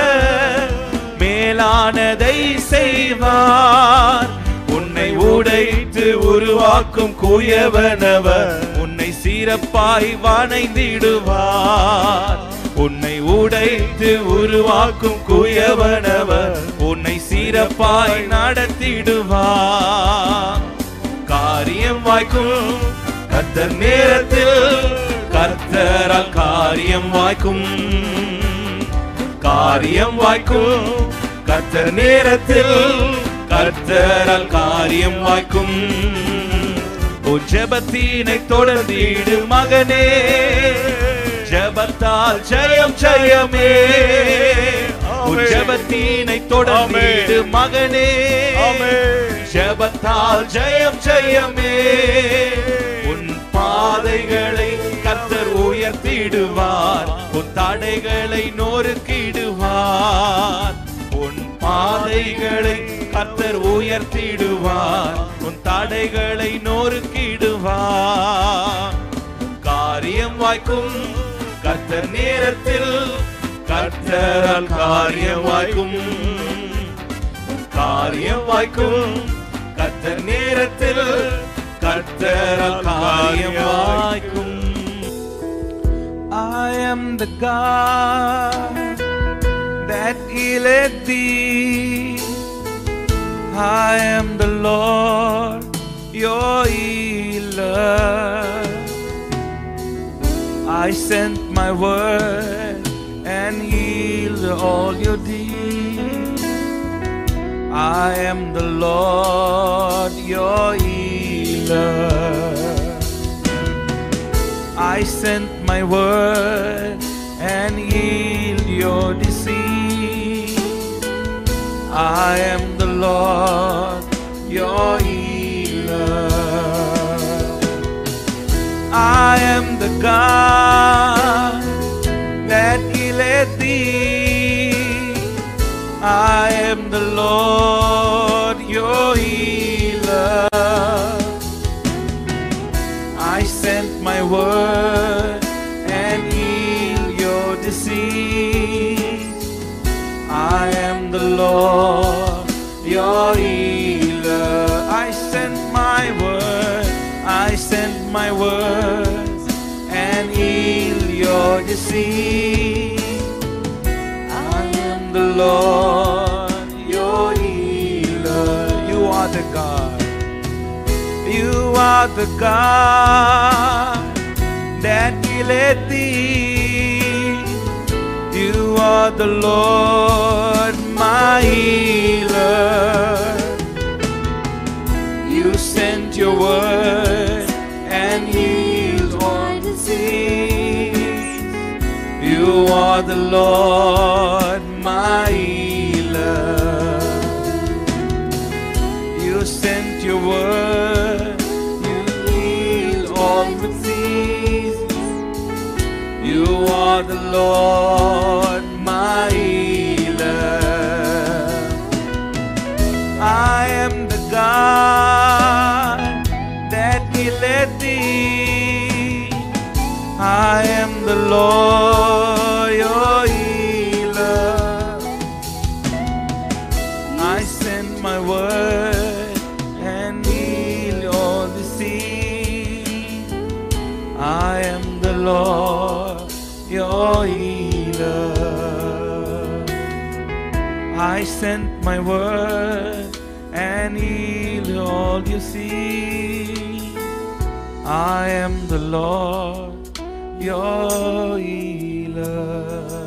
மேலானதை செய்வார் உன்னை உடைத்து உருவாக்கும் குயவனவர் உன்னை சிறப்பாய் வணைந்திடுவார் உன்னை உடைத்து உருவாக்கும் குயவனவர் உன்னை சிறப்பாய் நடத்திடுவார் காரியம் வாய்க்கும் கர்த்தர் நேரத்தில் கர்த்தரால் காரியம் வாய்க்கும் காரியம் வாய்க்கும் கர்த்தர் நேரத்தில் கர்த்தரால் காரியம் வாய்க்கும் உன் ஜெபத்தினை தொடர்ந்திடு மகனே ஜெபத்தால் ஜெயம் ஜெயமே உன் ஜெபத்தினை தொடர்ந்திடு மகனே ஜெபத்தால் ஜெயம் ஜெயமே உன் பாதைகளை கர்த்தர் உயர்த்திடுவார் உன் தடைகளை நொறுக்கிடுவார் உன் பாதைகளை கர்த்தர் உயர்த்திடுவார் உன் தடைகளை நொறுக்கிடுவார் காரியம் வாய்க்கும் கர்த்தர் நேரத்தில் கர்த்தரால் காரியம் வாய்க்கும் காரியம் வாய்க்கும் கர்த்தர் நேரத்தில் கர்த்தரால் காரியம் வாய்க்கும் I am the God that healeth thee. I am the Lord, your healer. I sent my word and healed all your deeds. I am the Lord your healer. I sent my word and healed your disease. I am the Lord your healer. I am the God that healeth thee. I am the Lord your healer. I sent my word and healed your disease. I am the Lord your healer. I sent my word, I sent my words and healed your disease. I am the Lord your healer. You are the God. You are the God that healeth thee. You are the Lord my healer. You sent your word and healed all disease. You are the Lord my healer. You sent your word, you heal all diseases. You are the Lord my healer. I am the God that healeth thee. I am the Lord your healer. I send my word and heal your disease. I am the Lord your healer. I sent my word and heal all you see. I am the Lord your healer.